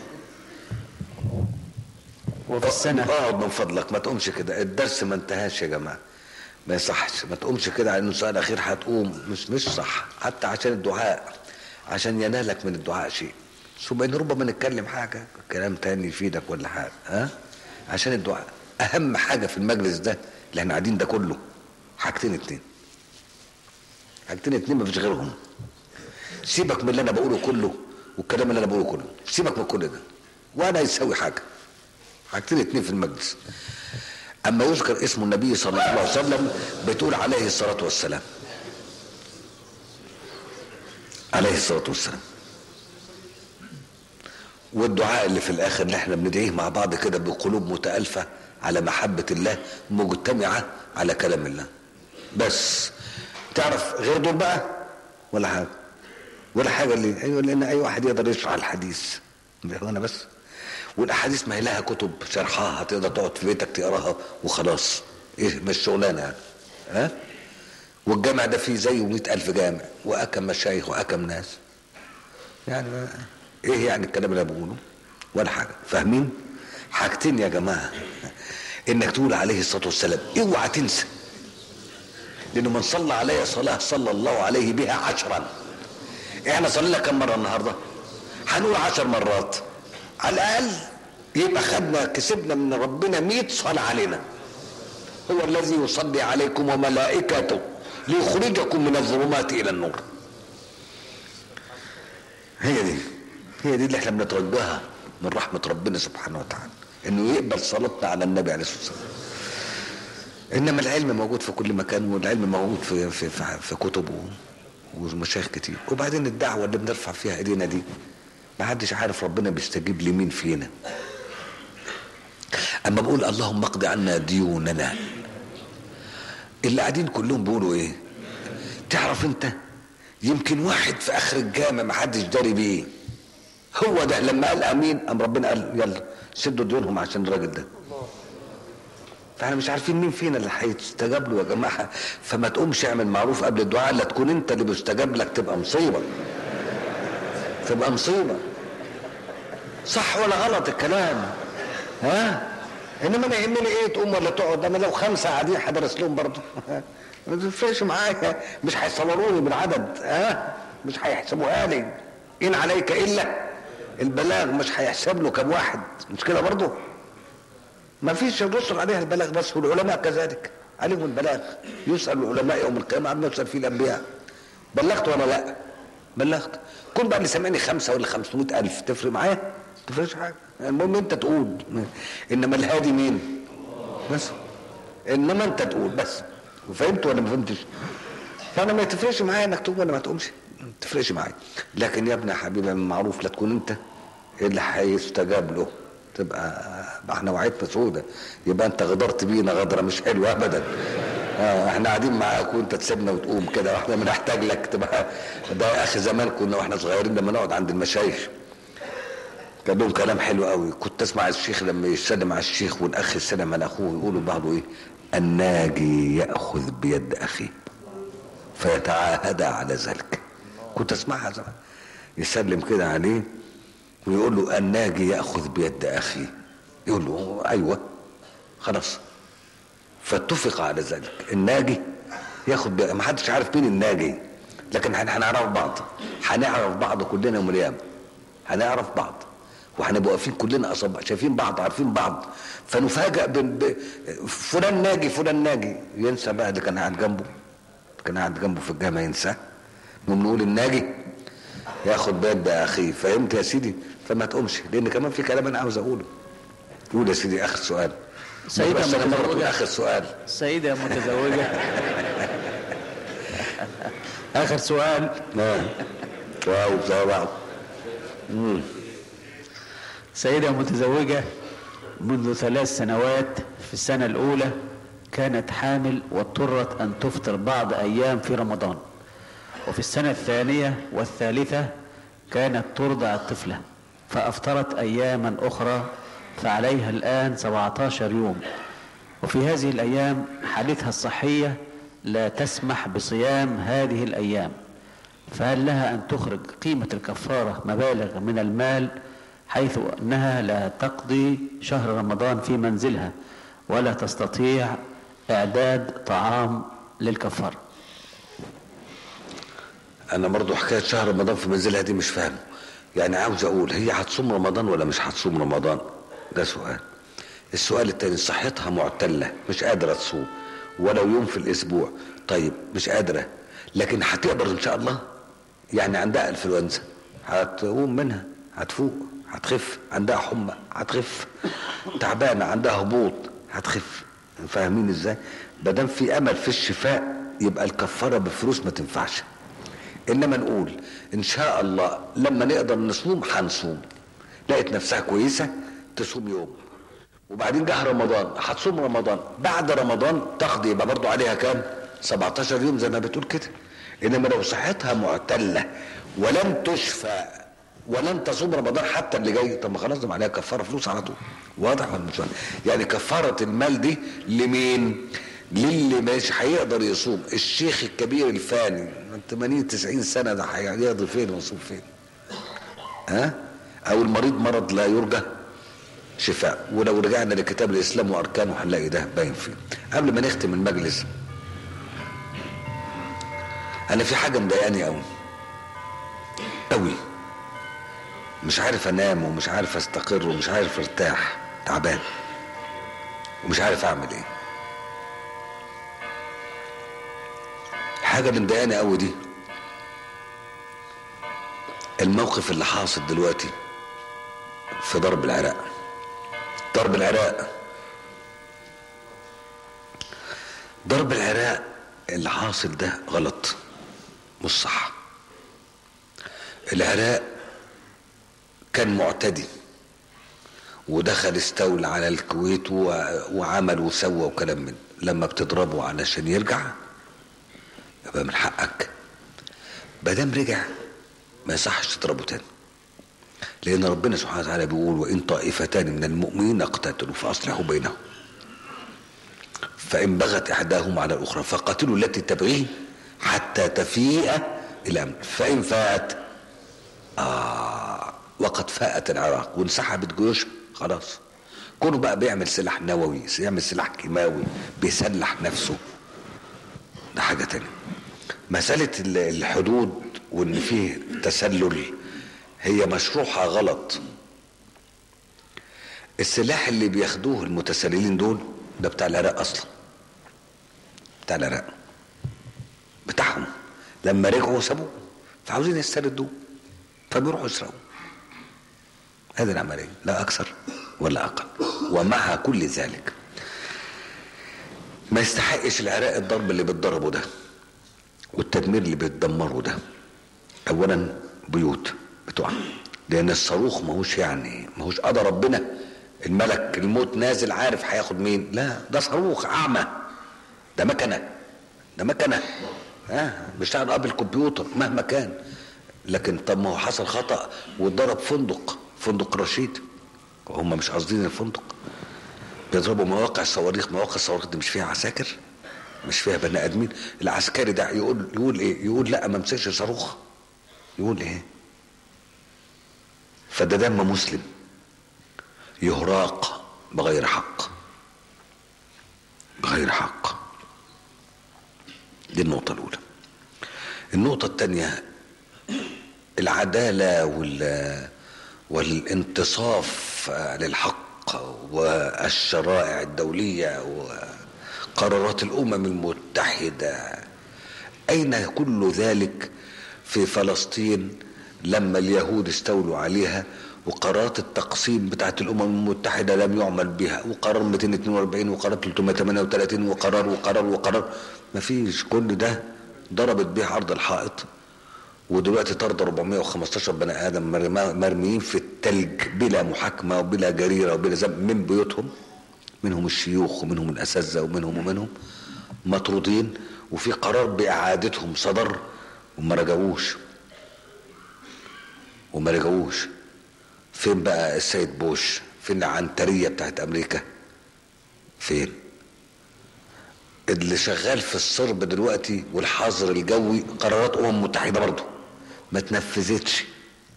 وفي السنة اقعد من فضلك ما تقومش كده الدرس ما انتهاش يا جماعه ما يصحش ما تقومش كده على انه سؤال اخير هتقوم مش مش صح حتى عشان الدعاء عشان ينالك من الدعاء شيء ثم ان ربما نتكلم حاجه كلام تاني يفيدك ولا حاجه ها عشان الدعاء اهم حاجه في المجلس ده اللي احنا قاعدين ده كله حاجتين اتنين حاجتين اتنين مفيش غيرهم سيبك من اللي انا بقوله كله والكلام اللي انا بقوله كله سيبك من كل ده وانا يساوي حاجه حاجتين اتنين في المجلس اما يذكر اسم النبي صلى الله عليه وسلم بتقول عليه الصلاه والسلام عليه الصلاه والسلام والدعاء اللي في الاخر اللي احنا بندعيه مع بعض كده بقلوب متالفه على محبه الله مجتمعه على كلام الله بس تعرف غير دول بقى ولا حاجه ولا حاجه اللي ايوه لان اي واحد يقدر يشرح الحديث هو انا بس والاحاديث ما هي لها كتب شرحها تقدر تقعد في بيتك تقراها وخلاص ايه مش شغلانه يعني ها والجامع ده فيه زيه مئة ألف جامع وأكم مشايخ وأكم ناس يعني ما ايه يعني الكلام اللي أنا بقوله ولا حاجة فاهمين حاجتين يا جماعة انك تقول عليه الصلاة والسلام اوعى تنسى لانه من صلى عليه صلاة صلى الله عليه بها عشرا احنا صلينا كم مرة النهاردة هنقول عشر مرات على الاقل يبقى خدنا كسبنا من ربنا مئة صلاة علينا هو الذي يصلي عليكم وملائكته ليخرجكم من الظلمات الى النور هي دي هي دي اللي احنا بنترجاها من رحمة ربنا سبحانه وتعالى انه يقبل صلاتنا على النبي عليه الصلاة والسلام انما العلم موجود في كل مكان والعلم موجود في في في, في كتب ومشايخ كتير وبعدين الدعوة اللي بنرفع فيها ايدينا دي ما حدش عارف ربنا بيستجيب لمين فينا اما بقول اللهم اقضي عنا ديوننا اللي قاعدين كلهم بيقولوا ايه تعرف انت يمكن واحد في اخر الجامع ما حدش داري بيه هو ده لما قال امين قام ربنا قال يلا سدوا ديونهم عشان الراجل ده فاحنا مش عارفين مين فينا اللي هيستجاب له يا جماعه فما تقومش اعمل معروف قبل الدعاء لا تكون انت اللي بيستجاب لك تبقى مصيبه تبقى مصيبه صح ولا غلط الكلام ها انما انا يهمني ايه تقوم ولا تقعد انا لو خمسه قاعدين هدرس لهم برضه ما تفرقش معايا مش هيصوروني بالعدد ها مش هيحسبوها لي ان عليك الا البلاغ مش هيحسب له كم واحد مش كده برضه ما فيش الرسل عليها البلاغ بس والعلماء كذلك عليهم البلاغ يسأل العلماء يوم القيامة عما يسأل فيه الأنبياء بلغت ولا لا بلغت كل بقى اللي سامعني خمسة ولا خمسمائة ألف تفرق معايا تفرقش حاجة المهم أنت تقول إنما الهادي مين بس إنما أنت تقول بس وفهمت ولا ما فهمتش فأنا ما تفرقش معايا إنك تقوم ولا ما تقومش ما تفرقش معايا لكن يا ابني يا حبيبي من معروف لا تكون أنت اللي هيستجاب له تبقى احنا وعيتنا سودة يبقى انت غدرت بينا غدرة مش حلوة ابدا اه احنا قاعدين معاك وانت تسيبنا وتقوم كده واحنا بنحتاج لك تبقى ده يا اخي زمان كنا واحنا صغيرين لما نقعد عند المشايخ كان لهم كلام حلو قوي كنت اسمع الشيخ لما يسلم على الشيخ والاخ يسلم على اخوه يقولوا بعضه ايه الناجي ياخذ بيد اخيه فيتعاهد على ذلك كنت اسمعها زمان يسلم كده عليه ويقول له الناجي ياخذ بيد اخيه يقول له ايوه خلاص فاتفق على ذلك الناجي ياخد بيد ما حدش عارف مين الناجي لكن احنا هنعرف بعض هنعرف بعض كلنا يوم القيامه هنعرف بعض وهنبقى واقفين كلنا اصابع شايفين بعض عارفين بعض فنفاجئ ب... ب... فلان ناجي فلان ناجي ينسى بقى اللي كان قاعد جنبه كان قاعد جنبه في الجامع ينساه نقوم نقول الناجي ياخد بيد اخيه فهمت يا سيدي فما تقومش لان كمان في كلام انا عاوز اقوله قول يا سيدي اخر سؤال سيدة بس أنا مرة أقول متزوجة. اخر سؤال سيدة متزوجة آخر سؤال نعم واو زي بعض سيدة متزوجة منذ ثلاث سنوات في السنة الأولى كانت حامل واضطرت أن تفطر بعض أيام في رمضان وفي السنة الثانية والثالثة كانت ترضع الطفلة فأفطرت أياما أخرى فعليها الآن 17 يوم وفي هذه الأيام حالتها الصحية لا تسمح بصيام هذه الأيام فهل لها أن تخرج قيمة الكفارة مبالغ من المال حيث أنها لا تقضي شهر رمضان في منزلها ولا تستطيع إعداد طعام للكفارة انا برضو حكايه شهر رمضان في منزلها دي مش فاهمه يعني عاوز اقول هي هتصوم رمضان ولا مش هتصوم رمضان ده سؤال السؤال التاني صحتها معتله مش قادره تصوم ولو يوم في الاسبوع طيب مش قادره لكن هتقدر ان شاء الله يعني عندها انفلونزا هتقوم منها هتفوق هتخف عندها حمى هتخف تعبانه عندها هبوط هتخف فاهمين ازاي ما دام في امل في الشفاء يبقى الكفاره بفلوس ما تنفعش انما نقول ان شاء الله لما نقدر نصوم هنصوم لقيت نفسها كويسه تصوم يوم وبعدين جه رمضان هتصوم رمضان بعد رمضان تقضي يبقى برضو عليها كام 17 يوم زي ما بتقول كده انما لو صحتها معتله ولم تشفى ولن تصوم رمضان حتى اللي جاي طب ما خلاص ده عليها كفاره فلوس على طول واضح ولا مش واضح؟ يعني كفاره المال دي لمين للي مش هيقدر يصوم الشيخ الكبير الفاني من 80 90 سنه ده هيقضي فين ويصوم فين ها او المريض مرض لا يرجى شفاء ولو رجعنا لكتاب الاسلام واركانه هنلاقي ده باين فيه قبل ما نختم المجلس انا في حاجه مضايقاني قوي قوي مش عارف انام ومش عارف استقر ومش عارف ارتاح تعبان ومش عارف اعمل ايه الحاجه اللي مضايقاني قوي دي الموقف اللي حاصل دلوقتي في ضرب العراق ضرب العراق ضرب العراق اللي حاصل ده غلط مش صح العراق كان معتدي ودخل استولى على الكويت و- وعمل وسوى وكلام من لما بتضربه علشان يرجع يبقى من حقك مادام رجع ما يصحش تضربه تاني لان ربنا سبحانه وتعالى بيقول وان طائفتان من المؤمنين اقتتلوا فاصلحوا بينهم فان بغت احداهما على الاخرى فقاتلوا التي تبغي حتى تفيء الى امر فان فات آه وقد فاءت العراق وانسحبت جيوش خلاص كونه بقى بيعمل سلاح نووي يعمل سلاح كيماوي بيسلح نفسه ده حاجة تانية مسألة ال- الحدود وان فيه تسلل هي مشروحة غلط السلاح اللي بياخدوه المتسللين دول ده بتاع العراق اصلا بتاع العراق بتاعهم لما رجعوا سابوه فعاوزين يستردوه فبيروحوا يسرقوا هذه العملية لا أكثر ولا أقل ومع كل ذلك ما يستحقش العراق الضرب اللي بتضربه ده والتدمير اللي بتدمره ده أولا بيوت بتقع لأن الصاروخ ماهوش يعني ماهوش قضى ربنا الملك الموت نازل عارف هياخد مين لا ده صاروخ أعمى ده مكنه ده مكنه ها بيشتغل قبل الكمبيوتر مهما كان لكن طب ما هو حصل خطا واتضرب فندق فندق رشيد هم مش قاصدين الفندق بيضربوا مواقع الصواريخ مواقع الصواريخ دي مش فيها عساكر مش فيها بني ادمين العسكري ده يقول يقول ايه يقول لا ما امسكش صاروخ يقول ايه فده دم مسلم يهراق بغير حق بغير حق دي النقطة الأولى النقطة الثانية العدالة وال والانتصاف للحق والشرائع الدولية وقرارات الأمم المتحدة أين كل ذلك في فلسطين لما اليهود استولوا عليها وقرارات التقسيم بتاعت الامم المتحده لم يعمل بها وقرار 242 وقرار 338 وقرار وقرار وقرار ما فيش كل ده ضربت بيه عرض الحائط ودلوقتي طرد 415 بني ادم مرميين في التلج بلا محاكمه وبلا جريره وبلا ذنب من بيوتهم منهم الشيوخ ومنهم الاساتذه ومنهم ومنهم مطرودين وفي قرار باعادتهم صدر وما رجعوش وما رجعوش فين بقى السيد بوش فين العنترية بتاعت امريكا فين اللي شغال في الصرب دلوقتي والحظر الجوي قرارات امم متحدة برضه ما تنفذتش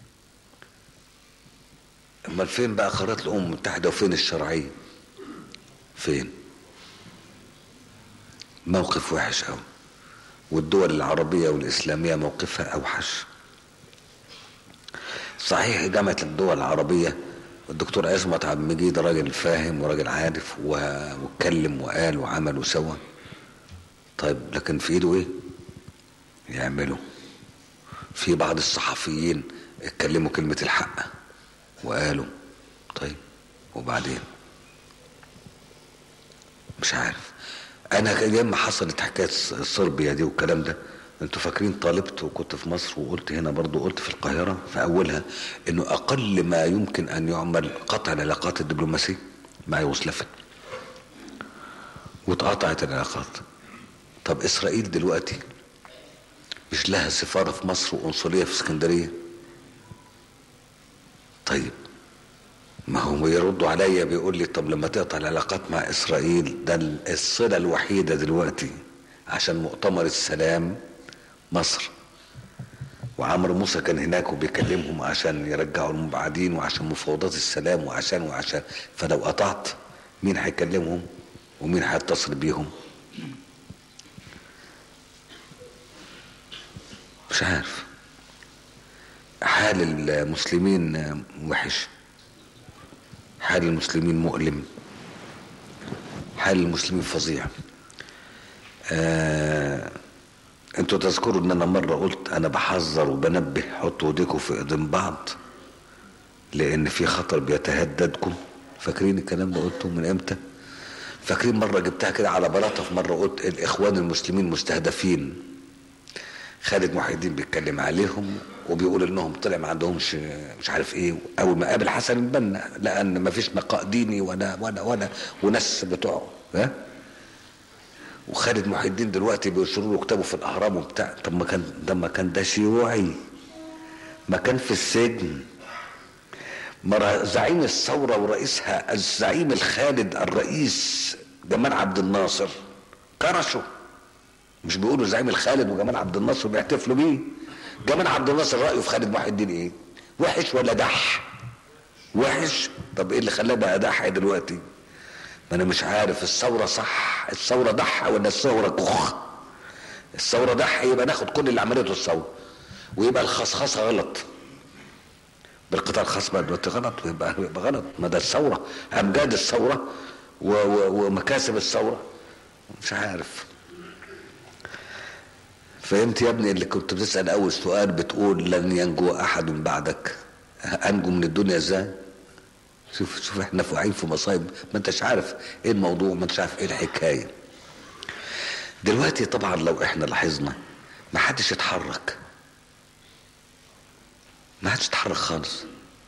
امال فين بقى قرارات الامم المتحدة وفين الشرعية فين موقف وحش قوي والدول العربية والإسلامية موقفها أوحش صحيح جامعة الدول العربية الدكتور عصمت عبد المجيد راجل فاهم وراجل عارف واتكلم وقال وعمل وسوى طيب لكن في ايده ايه يعملوا في بعض الصحفيين اتكلموا كلمة الحق وقالوا طيب وبعدين مش عارف انا ايام ما حصلت حكايه صربيا دي والكلام ده انتوا فاكرين طالبت وكنت في مصر وقلت هنا برضو قلت في القاهره في اولها انه اقل ما يمكن ان يعمل قطع العلاقات الدبلوماسيه مع يوغوسلافيا واتقطعت العلاقات طب اسرائيل دلوقتي مش لها سفاره في مصر وقنصليه في اسكندريه طيب ما هو يردوا عليا بيقول لي طب لما تقطع العلاقات مع اسرائيل ده الصله الوحيده دلوقتي عشان مؤتمر السلام مصر وعمرو موسى كان هناك وبيكلمهم عشان يرجعوا المبعدين وعشان مفاوضات السلام وعشان وعشان فلو قطعت مين هيكلمهم ومين هيتصل بيهم مش عارف حال المسلمين وحش حال المسلمين مؤلم حال المسلمين فظيع آه انتوا تذكروا ان انا مره قلت انا بحذر وبنبه حطوا ايديكم في ايدين بعض لان في خطر بيتهددكم فاكرين الكلام ده قلته من امتى فاكرين مره جبتها كده على بلاطه في مره قلت الاخوان المسلمين مستهدفين خالد محي الدين بيتكلم عليهم وبيقول انهم طلع ما عندهمش مش عارف ايه اول ما قابل حسن البنا لان ما فيش نقاء ديني ولا ولا ولا وناس بتوعه ها وخالد محي الدين دلوقتي بينشروا له كتابه في الاهرام وبتاع طب ما كان ده ما كان ده شيوعي ما كان في السجن ما زعيم الثوره ورئيسها الزعيم الخالد الرئيس جمال عبد الناصر كرشوا مش بيقولوا زعيم الخالد وجمال عبد الناصر بيحتفلوا بيه جمال عبد الناصر رايه في خالد محي الدين ايه وحش ولا دح وحش طب ايه اللي خلاه بقى دح دلوقتي ما انا مش عارف الثوره صح الثوره دح ولا الثوره كخ الثوره دح يبقى ناخد كل اللي عملته الثوره ويبقى الخصخصه غلط بالقطاع الخاص بقى دلوقتي غلط ويبقى يبقى غلط ما ده الثوره امجاد الثوره و و ومكاسب الثوره مش عارف فهمت يا ابني اللي كنت بتسال اول سؤال بتقول لن ينجو احد بعدك انجو من الدنيا ازاي شوف شوف احنا واقعين في مصايب ما انتش عارف ايه الموضوع ما انتش عارف ايه الحكايه دلوقتي طبعا لو احنا لاحظنا ما حدش يتحرك ما حدش يتحرك خالص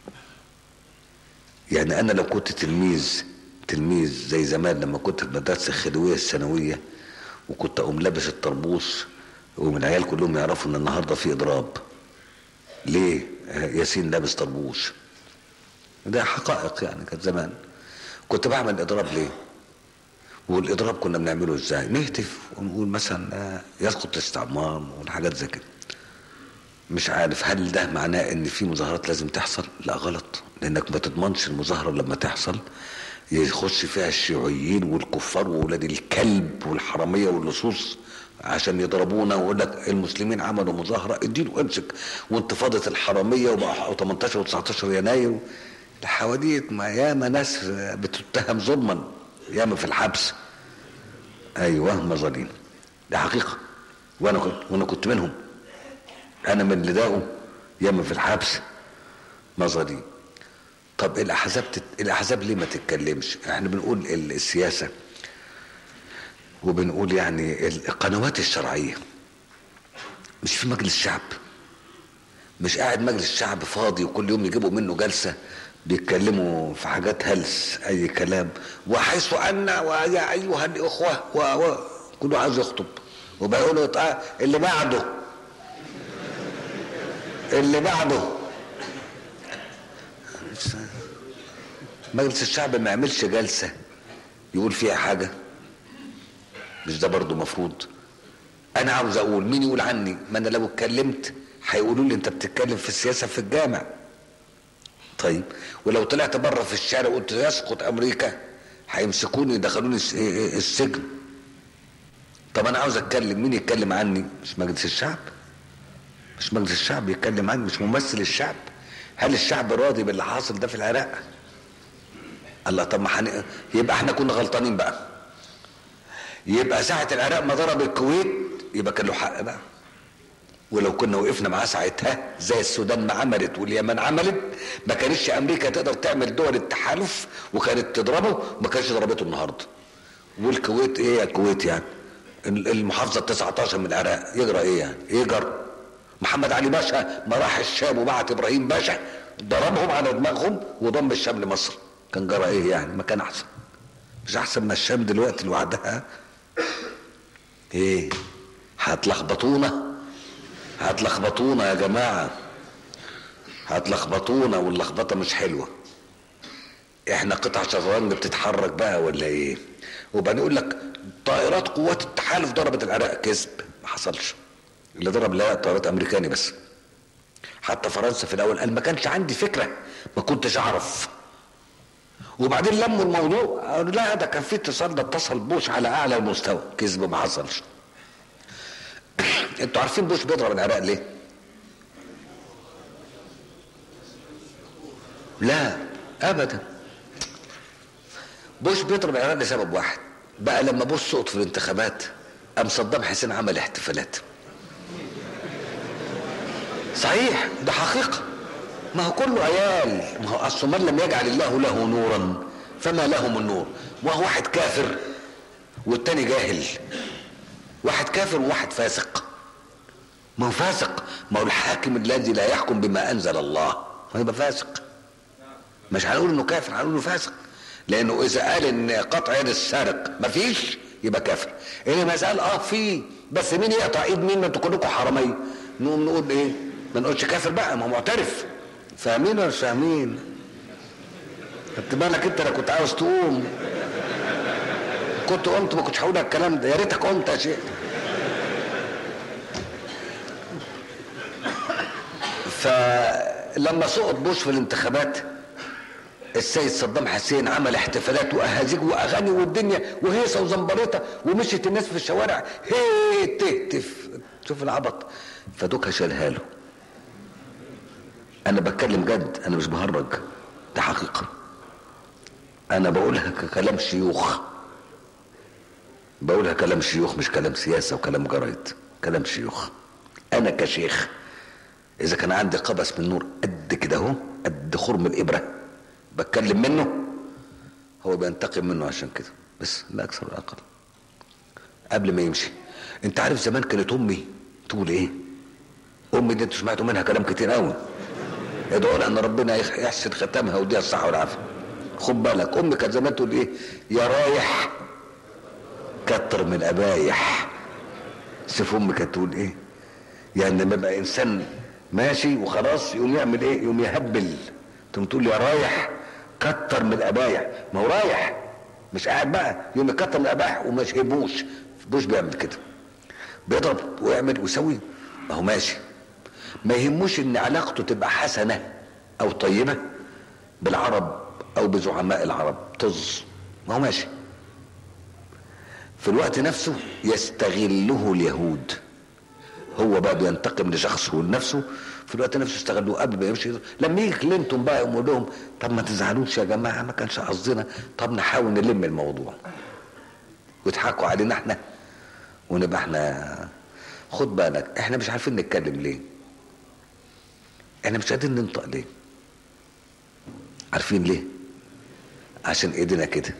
يعني انا لو كنت تلميذ تلميذ زي زمان لما كنت في المدرسه الخديويه الثانويه وكنت اقوم لابس الطربوش ومن العيال كلهم يعرفوا ان النهارده في اضراب ليه آه، ياسين لابس طربوش ده حقائق يعني كانت زمان كنت بعمل اضراب ليه والاضراب كنا بنعمله ازاي نهتف ونقول مثلا آه، يسقط الاستعمار والحاجات زي كده مش عارف هل ده معناه ان في مظاهرات لازم تحصل لا غلط لانك ما تضمنش المظاهره لما تحصل يخش فيها الشيوعيين والكفار وولاد الكلب والحراميه واللصوص عشان يضربونا ويقول لك المسلمين عملوا مظاهره اديله امسك وانتفاضه الحراميه وبقى 18 و19 يناير الحواديت ما ياما ناس بتتهم ظلما ياما في الحبس ايوه مظالم دي حقيقه وانا كنت وانا كنت منهم انا من اللي داقوا ياما في الحبس مظالم طب الاحزاب تت... الاحزاب ليه ما تتكلمش احنا بنقول ال- السياسه وبنقول يعني القنوات الشرعيه مش في مجلس الشعب مش قاعد مجلس الشعب فاضي وكل يوم يجيبوا منه جلسه بيتكلموا في حاجات هلس اي كلام وحيث ان ويا ايها الاخوه و... و... كله عايز يخطب وبيقولوا تعال اللي بعده اللي بعده مجلس الشعب ما يعملش جلسه يقول فيها حاجه مش ده برضه مفروض انا عاوز اقول مين يقول عني ما انا لو اتكلمت هيقولوا لي انت بتتكلم في السياسه في الجامع طيب ولو طلعت بره في الشارع وقلت يسقط امريكا هيمسكوني يدخلوني الس- السجن طب انا عاوز اتكلم مين يتكلم عني مش مجلس الشعب مش مجلس الشعب يتكلم عني مش ممثل الشعب هل الشعب راضي باللي حاصل ده في العراق الله طب ما حن... يبقى احنا كنا غلطانين بقى يبقى ساعة العراق ما ضرب الكويت يبقى كان له حق بقى ولو كنا وقفنا معاه ساعتها زي السودان ما عملت واليمن عملت ما كانتش امريكا تقدر تعمل دول التحالف وكانت تضربه ما كانتش ضربته النهارده والكويت ايه يا الكويت يعني المحافظه 19 من العراق يجرى ايه يعني يجرى محمد علي باشا ما راح الشام وبعت ابراهيم باشا ضربهم على دماغهم وضم الشام لمصر كان جرى ايه يعني ما كان احسن مش احسن ما الشام دلوقتي لوحدها ايه هتلخبطونا هتلخبطونا يا جماعه هتلخبطونا واللخبطه مش حلوه احنا قطع شطرنج بتتحرك بقى ولا ايه وبعدين يقول لك طائرات قوات التحالف ضربت العراق كذب ما حصلش اللي ضرب لا طائرات امريكاني بس حتى فرنسا في الاول قال ما كانش عندي فكره ما كنتش اعرف وبعدين لموا الموضوع قالوا لا ده كان في اتصال ده اتصل بوش على اعلى المستوى كذب ما حصلش انتوا عارفين بوش بيضرب العراق ليه لا ابدا بوش بيضرب العراق لسبب واحد بقى لما بوش سقط في الانتخابات قام صدام حسين عمل احتفالات صحيح ده حقيقه ما هو كله عيال ما هو اصل من لم يجعل الله له نورا فما له من نور وهو واحد كافر والتاني جاهل واحد كافر وواحد فاسق ما هو فاسق ما هو الحاكم الذي لا يحكم بما انزل الله ما يبقى فاسق مش هنقول انه كافر هنقول انه فاسق لانه اذا قال ان قطع يد السارق مفيش يبقى كافر انما اذا قال اه في بس مين يقطع ايد مين ما انتوا كلكم حراميه نقوم نقول ايه ما نقولش كافر بقى ما هو معترف فاهمين ولا مش فاهمين خدت بالك انت انا كنت عاوز تقوم كنت قمت ما كنتش هقول لك الكلام ده يا ريتك قمت يا شيخ فلما سقط بوش في الانتخابات السيد صدام حسين عمل احتفالات واهازيج واغاني والدنيا وهيصه وزمبريطه ومشيت الناس في الشوارع هي تهتف شوف العبط فدوكا شالها له انا بتكلم جد انا مش بهرج ده حقيقه انا بقولها ككلام شيوخ بقولها كلام شيوخ مش كلام سياسه وكلام جرايد كلام شيوخ انا كشيخ اذا كان عندي قبس من نور قد كده اهو قد خرم الابره بتكلم منه هو بينتقم منه عشان كده بس لا اكثر ولا اقل قبل ما يمشي انت عارف زمان كانت امي تقول ايه امي دي انتوا سمعتوا منها كلام كتير قوي ادعوا لها ان ربنا يحسن ختامها ويديها الصحه والعافيه خد بالك امي كانت زمان تقول ايه يا رايح كتر من ابايح شوف امك كانت تقول ايه يعني لما يبقى انسان ماشي وخلاص يقوم يعمل ايه يقوم يهبل تقوم تقول يا رايح كتر من الابايح ما هو رايح مش قاعد بقى يقوم يكتر من الابايح وما يهبوش بوش بيعمل كده بيضرب ويعمل ويسوي ما هو ماشي ما يهموش ان علاقته تبقى حسنه او طيبه بالعرب او بزعماء العرب طز ما هو ماشي في الوقت نفسه يستغله اليهود هو بقى بينتقم لشخصه ولنفسه في الوقت نفسه استغلوه قبل ما يمشي لما يجي كلينتون بقى يقول لهم طب ما تزعلوش يا جماعه ما كانش قصدنا طب نحاول نلم الموضوع ويضحكوا علينا احنا ونبقى احنا خد بالك احنا مش عارفين نتكلم ليه احنا مش قادرين ننطق ليه عارفين ليه عشان ايدينا كده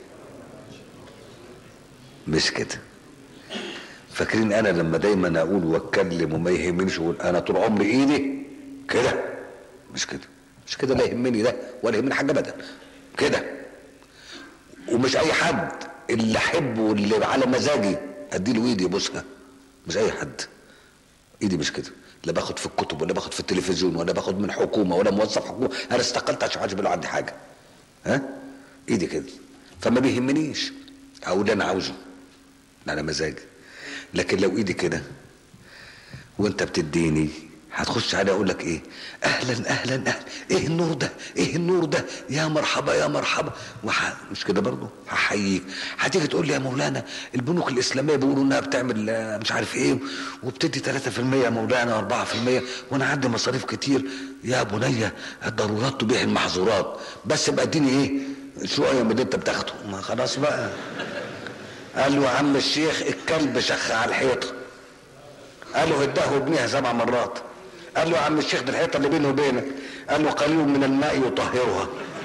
مش كده فاكرين انا لما دايما اقول واتكلم وما يهمنيش اقول انا طول عمري ايدي كده مش كده مش كده لا يهمني ده ولا يهمني حاجه ابدا كده ومش اي حد اللي احبه واللي على مزاجي اديله ايدي يبوسها مش اي حد ايدي مش كده لا باخد في الكتب ولا باخد في التلفزيون ولا باخد من حكومه ولا موظف حكومه انا استقلت عشان محدش بيقول عندي حاجه ها ايدي كده فما بيهمنيش او اللي انا عاوزه على مزاجي لكن لو ايدي كده وانت بتديني هتخش علي اقول لك ايه اهلا اهلا اهلا ايه النور ده ايه النور ده يا مرحبا يا مرحبا وح... مش كده برضه هحييك هتيجي تقول لي يا مولانا البنوك الاسلاميه بيقولوا انها بتعمل آه، مش عارف ايه وبتدي 3% يا مولانا 4% وانا عندي مصاريف كتير يا بني الضرورات تبيح المحظورات بس يبقى اديني ايه شويه من اللي انت بتاخده ما خلاص بقى قال له يا عم الشيخ الكلب شخ على الحيطه قال له هداه وابنيها سبع مرات قال له يا عم الشيخ دي الحيطه اللي بينه وبينك قال له قليل من الماء يطهرها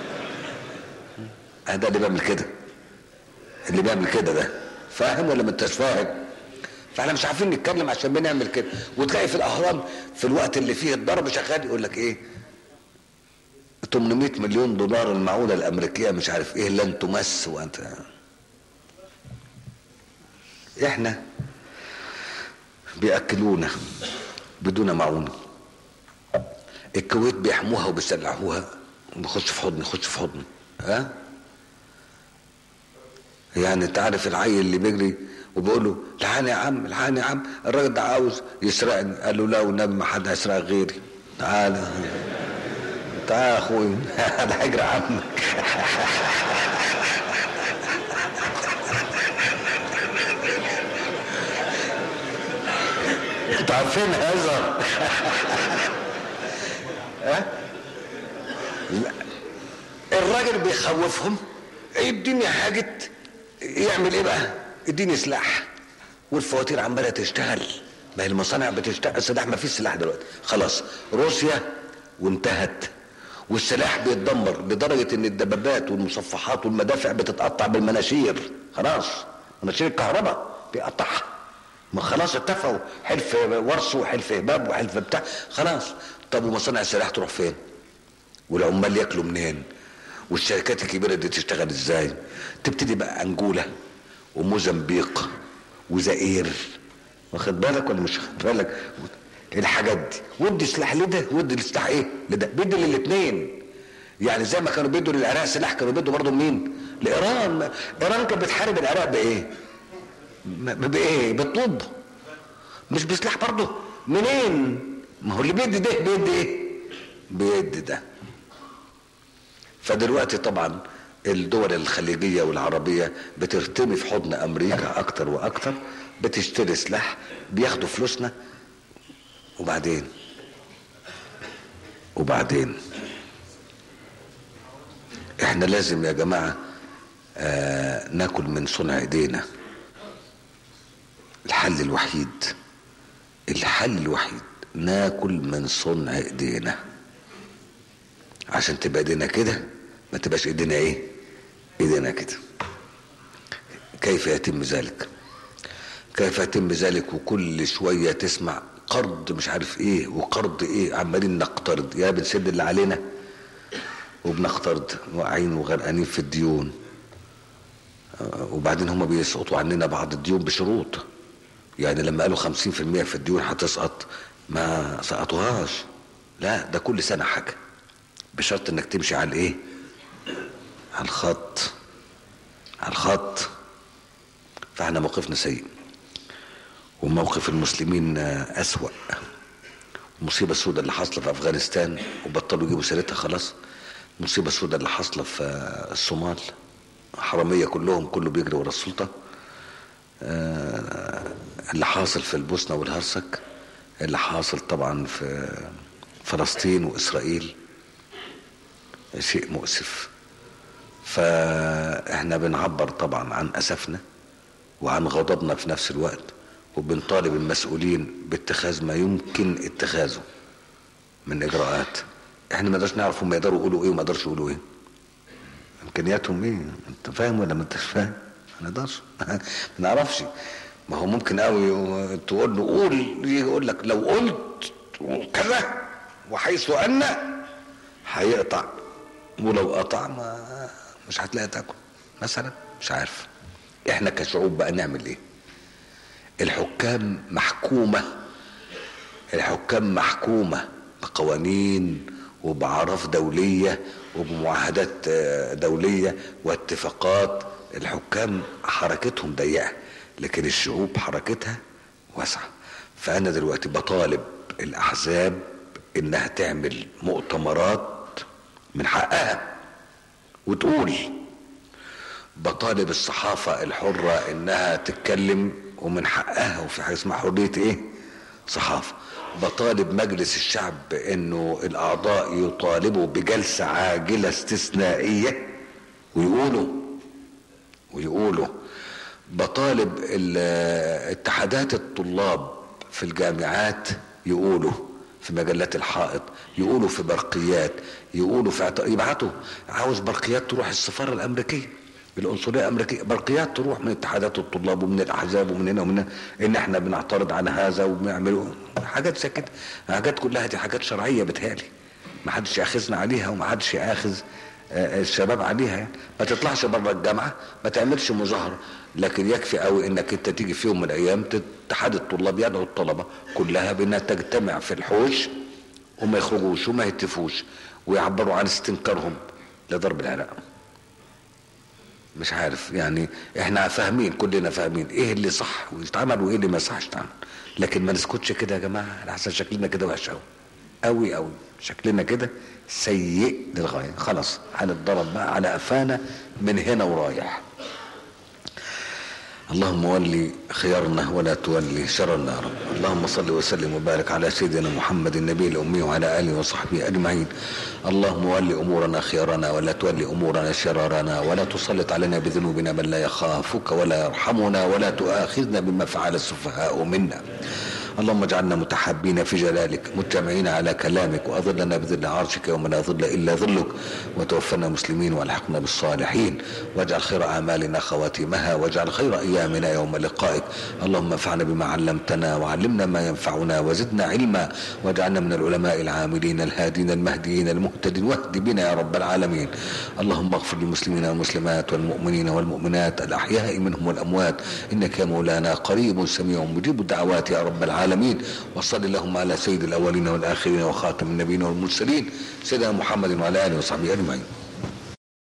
ده اللي بيعمل كده اللي بيعمل كده ده فاهم ولا ما انتش فاهم فاحنا مش عارفين نتكلم عشان بنعمل كده وتلاقي في الاهرام في الوقت اللي فيه الضرب شغال يقول لك ايه 800 مليون دولار المعونه الامريكيه مش عارف ايه لن تمس وانت احنا بياكلونا بدون معونه الكويت بيحموها وبيسلعوها وبيخش في حضن يخش في حضن ها يعني انت عارف العيل اللي بيجري وبيقول له الحقني يا عم الحقني يا عم الراجل ده عاوز يسرقني قال له لا والنبي ما حد هيسرق غيري تعالى تعالى يا اخوي انا هجري عنك انتوا عارفين هذا ها لا. الراجل بيخوفهم اديني حاجة يعمل ايه بقى اديني سلاح والفواتير عماله تشتغل ما هي المصانع بتشتغل السلاح ما فيش سلاح دلوقتي خلاص روسيا وانتهت والسلاح بيتدمر لدرجة ان الدبابات والمصفحات والمدافع بتتقطع بالمناشير خلاص مناشير الكهرباء بيقطعها ما خلاص اتفقوا حلف ورث وحلف هباب وحلف بتاع خلاص طب ومصانع السلاح تروح فين والعمال ياكلوا منين والشركات الكبيرة دي تشتغل ازاي تبتدي بقى انجولا وموزمبيق وزائر واخد بالك ولا مش واخد بالك الحاجات دي ودي سلاح لده ودي السلاح ايه لده بيدي للاثنين يعني زي ما كانوا بيدوا للعراق سلاح كانوا بيدوا برضه مين لايران ايران كانت بتحارب العراق بايه م- بايه بالطوب مش بسلاح برضه منين ما هو اللي بيدي ده بيدي ايه بيدي ده فدلوقتي طبعا الدول الخليجيه والعربيه بترتمي في حضن امريكا اكتر واكتر بتشتري سلاح بياخدوا فلوسنا وبعدين وبعدين احنا لازم يا جماعه آه ناكل من صنع ايدينا الحل الوحيد الحل الوحيد ناكل من صنع ايدينا عشان تبقى ايدينا كده ما تبقاش ايدينا ايه ايدينا كده كيف يتم ذلك كيف يتم ذلك وكل شوية تسمع قرض مش عارف ايه وقرض ايه عمالين نقترض يا بنسد اللي علينا وبنقترض واقعين وغرقانين في الديون آه، وبعدين هم بيسقطوا عننا بعض الديون بشروط يعني لما قالوا 50% في الديون هتسقط ما سقطوهاش لا ده كل سنة حاجة بشرط انك تمشي على الايه على الخط على الخط فاحنا موقفنا سيء وموقف المسلمين آه، أسوأ المصيبة السوداء اللي حاصلة في أفغانستان وبطلوا يجيبوا سيرتها خلاص المصيبة السوداء اللي حاصلة في آه، الصومال حرامية كلهم كله بيجري ورا السلطة آه، اللي حاصل في البوسنة والهرسك اللي حاصل طبعا في فلسطين وإسرائيل شيء مؤسف فاحنا بنعبر طبعا عن أسفنا وعن غضبنا في نفس الوقت وبنطالب المسؤولين باتخاذ ما يمكن اتخاذه من اجراءات احنا ما نقدرش نعرف هم يقدروا يقولوا ايه وما يقدرش يقولوا ايه امكانياتهم ايه انت فاهم ولا ما انتش فاهم ما نقدرش ما نعرفش ما هو ممكن قوي تقول له قول يجي يقول لك لو قلت كذا وحيث ان هيقطع ولو قطع ما مش هتلاقي تاكل مثلا مش عارف احنا كشعوب بقى نعمل ايه الحكام محكومة الحكام محكومة بقوانين وبعرف دولية وبمعاهدات آه، دولية واتفاقات الحكام حركتهم ضيقة لكن الشعوب حركتها واسعة فأنا دلوقتي بطالب الأحزاب إنها تعمل مؤتمرات من حقها وتقول بطالب الصحافة الحرة انها تتكلم ومن حقها وفي حاجة اسمها حرية ايه صحافة بطالب مجلس الشعب انه الاعضاء يطالبوا بجلسة عاجلة استثنائية ويقولوا ويقولوا بطالب ال- اتحادات الطلاب في الجامعات يقولوا في مجلات الحائط يقولوا في برقيات يقولوا في اعت- يبعتوا عاوز برقيات تروح السفارة الامريكية العنصرية الامريكية برقيات تروح من اتحادات الطلاب ومن الاحزاب ومن هنا ومن هنا ان احنا بنعترض على هذا وبنعملوا حاجات زي كده حاجات كلها دي حاجات شرعية بتهيألي ما حدش ياخذنا عليها وما حدش ياخذ آه، الشباب عليها يعني ما تطلعش بره الجامعه ما تعملش مظاهره لكن يكفي قوي انك انت تيجي في يوم من الايام اتحاد الطلاب يدعو الطلبه كلها بانها تجتمع في الحوش وما يخرجوش وما يهتفوش ويعبروا عن استنكارهم لضرب العراق مش عارف يعني احنا فاهمين كلنا فاهمين ايه اللي صح ويتعمل وايه اللي ما يصحش يتعمل لكن ما نسكتش كده يا جماعه لحسن شكلنا كده وحش قوي قوي قوي شكلنا كده سيء للغايه خلاص هنتضرب بقى على قفانا من هنا ورايح اللهم ولي خيارنا ولا تولي شرنا يا رب اللهم صل وسلم وبارك على سيدنا محمد النبي الأمي وعلى آله وصحبه أجمعين اللهم ولي أمورنا خيارنا ولا تولي أمورنا شرارنا ولا تسلط علينا بذنوبنا من لا يخافك ولا يرحمنا ولا تؤاخذنا بما فعل السفهاء منا اللهم اجعلنا متحابين في جلالك مجتمعين على كلامك واظلنا بظل عرشك يوم لا ظل الا ظلك وتوفنا مسلمين والحقنا بالصالحين واجعل خير اعمالنا خواتمها واجعل خير ايامنا يوم لقائك اللهم انفعنا بما علمتنا وعلمنا ما ينفعنا وزدنا علما واجعلنا من العلماء العاملين الهادين المهديين المهتدين واهد بنا يا رب العالمين اللهم اغفر للمسلمين والمسلمات والمؤمنين والمؤمنات الاحياء منهم والاموات انك يا مولانا قريب سميع مجيب الدعوات يا رب العالمين وصل اللهم على سيد الاولين والاخرين وخاتم النبيين والمرسلين سيدنا محمد وعلى اله وصحبه اجمعين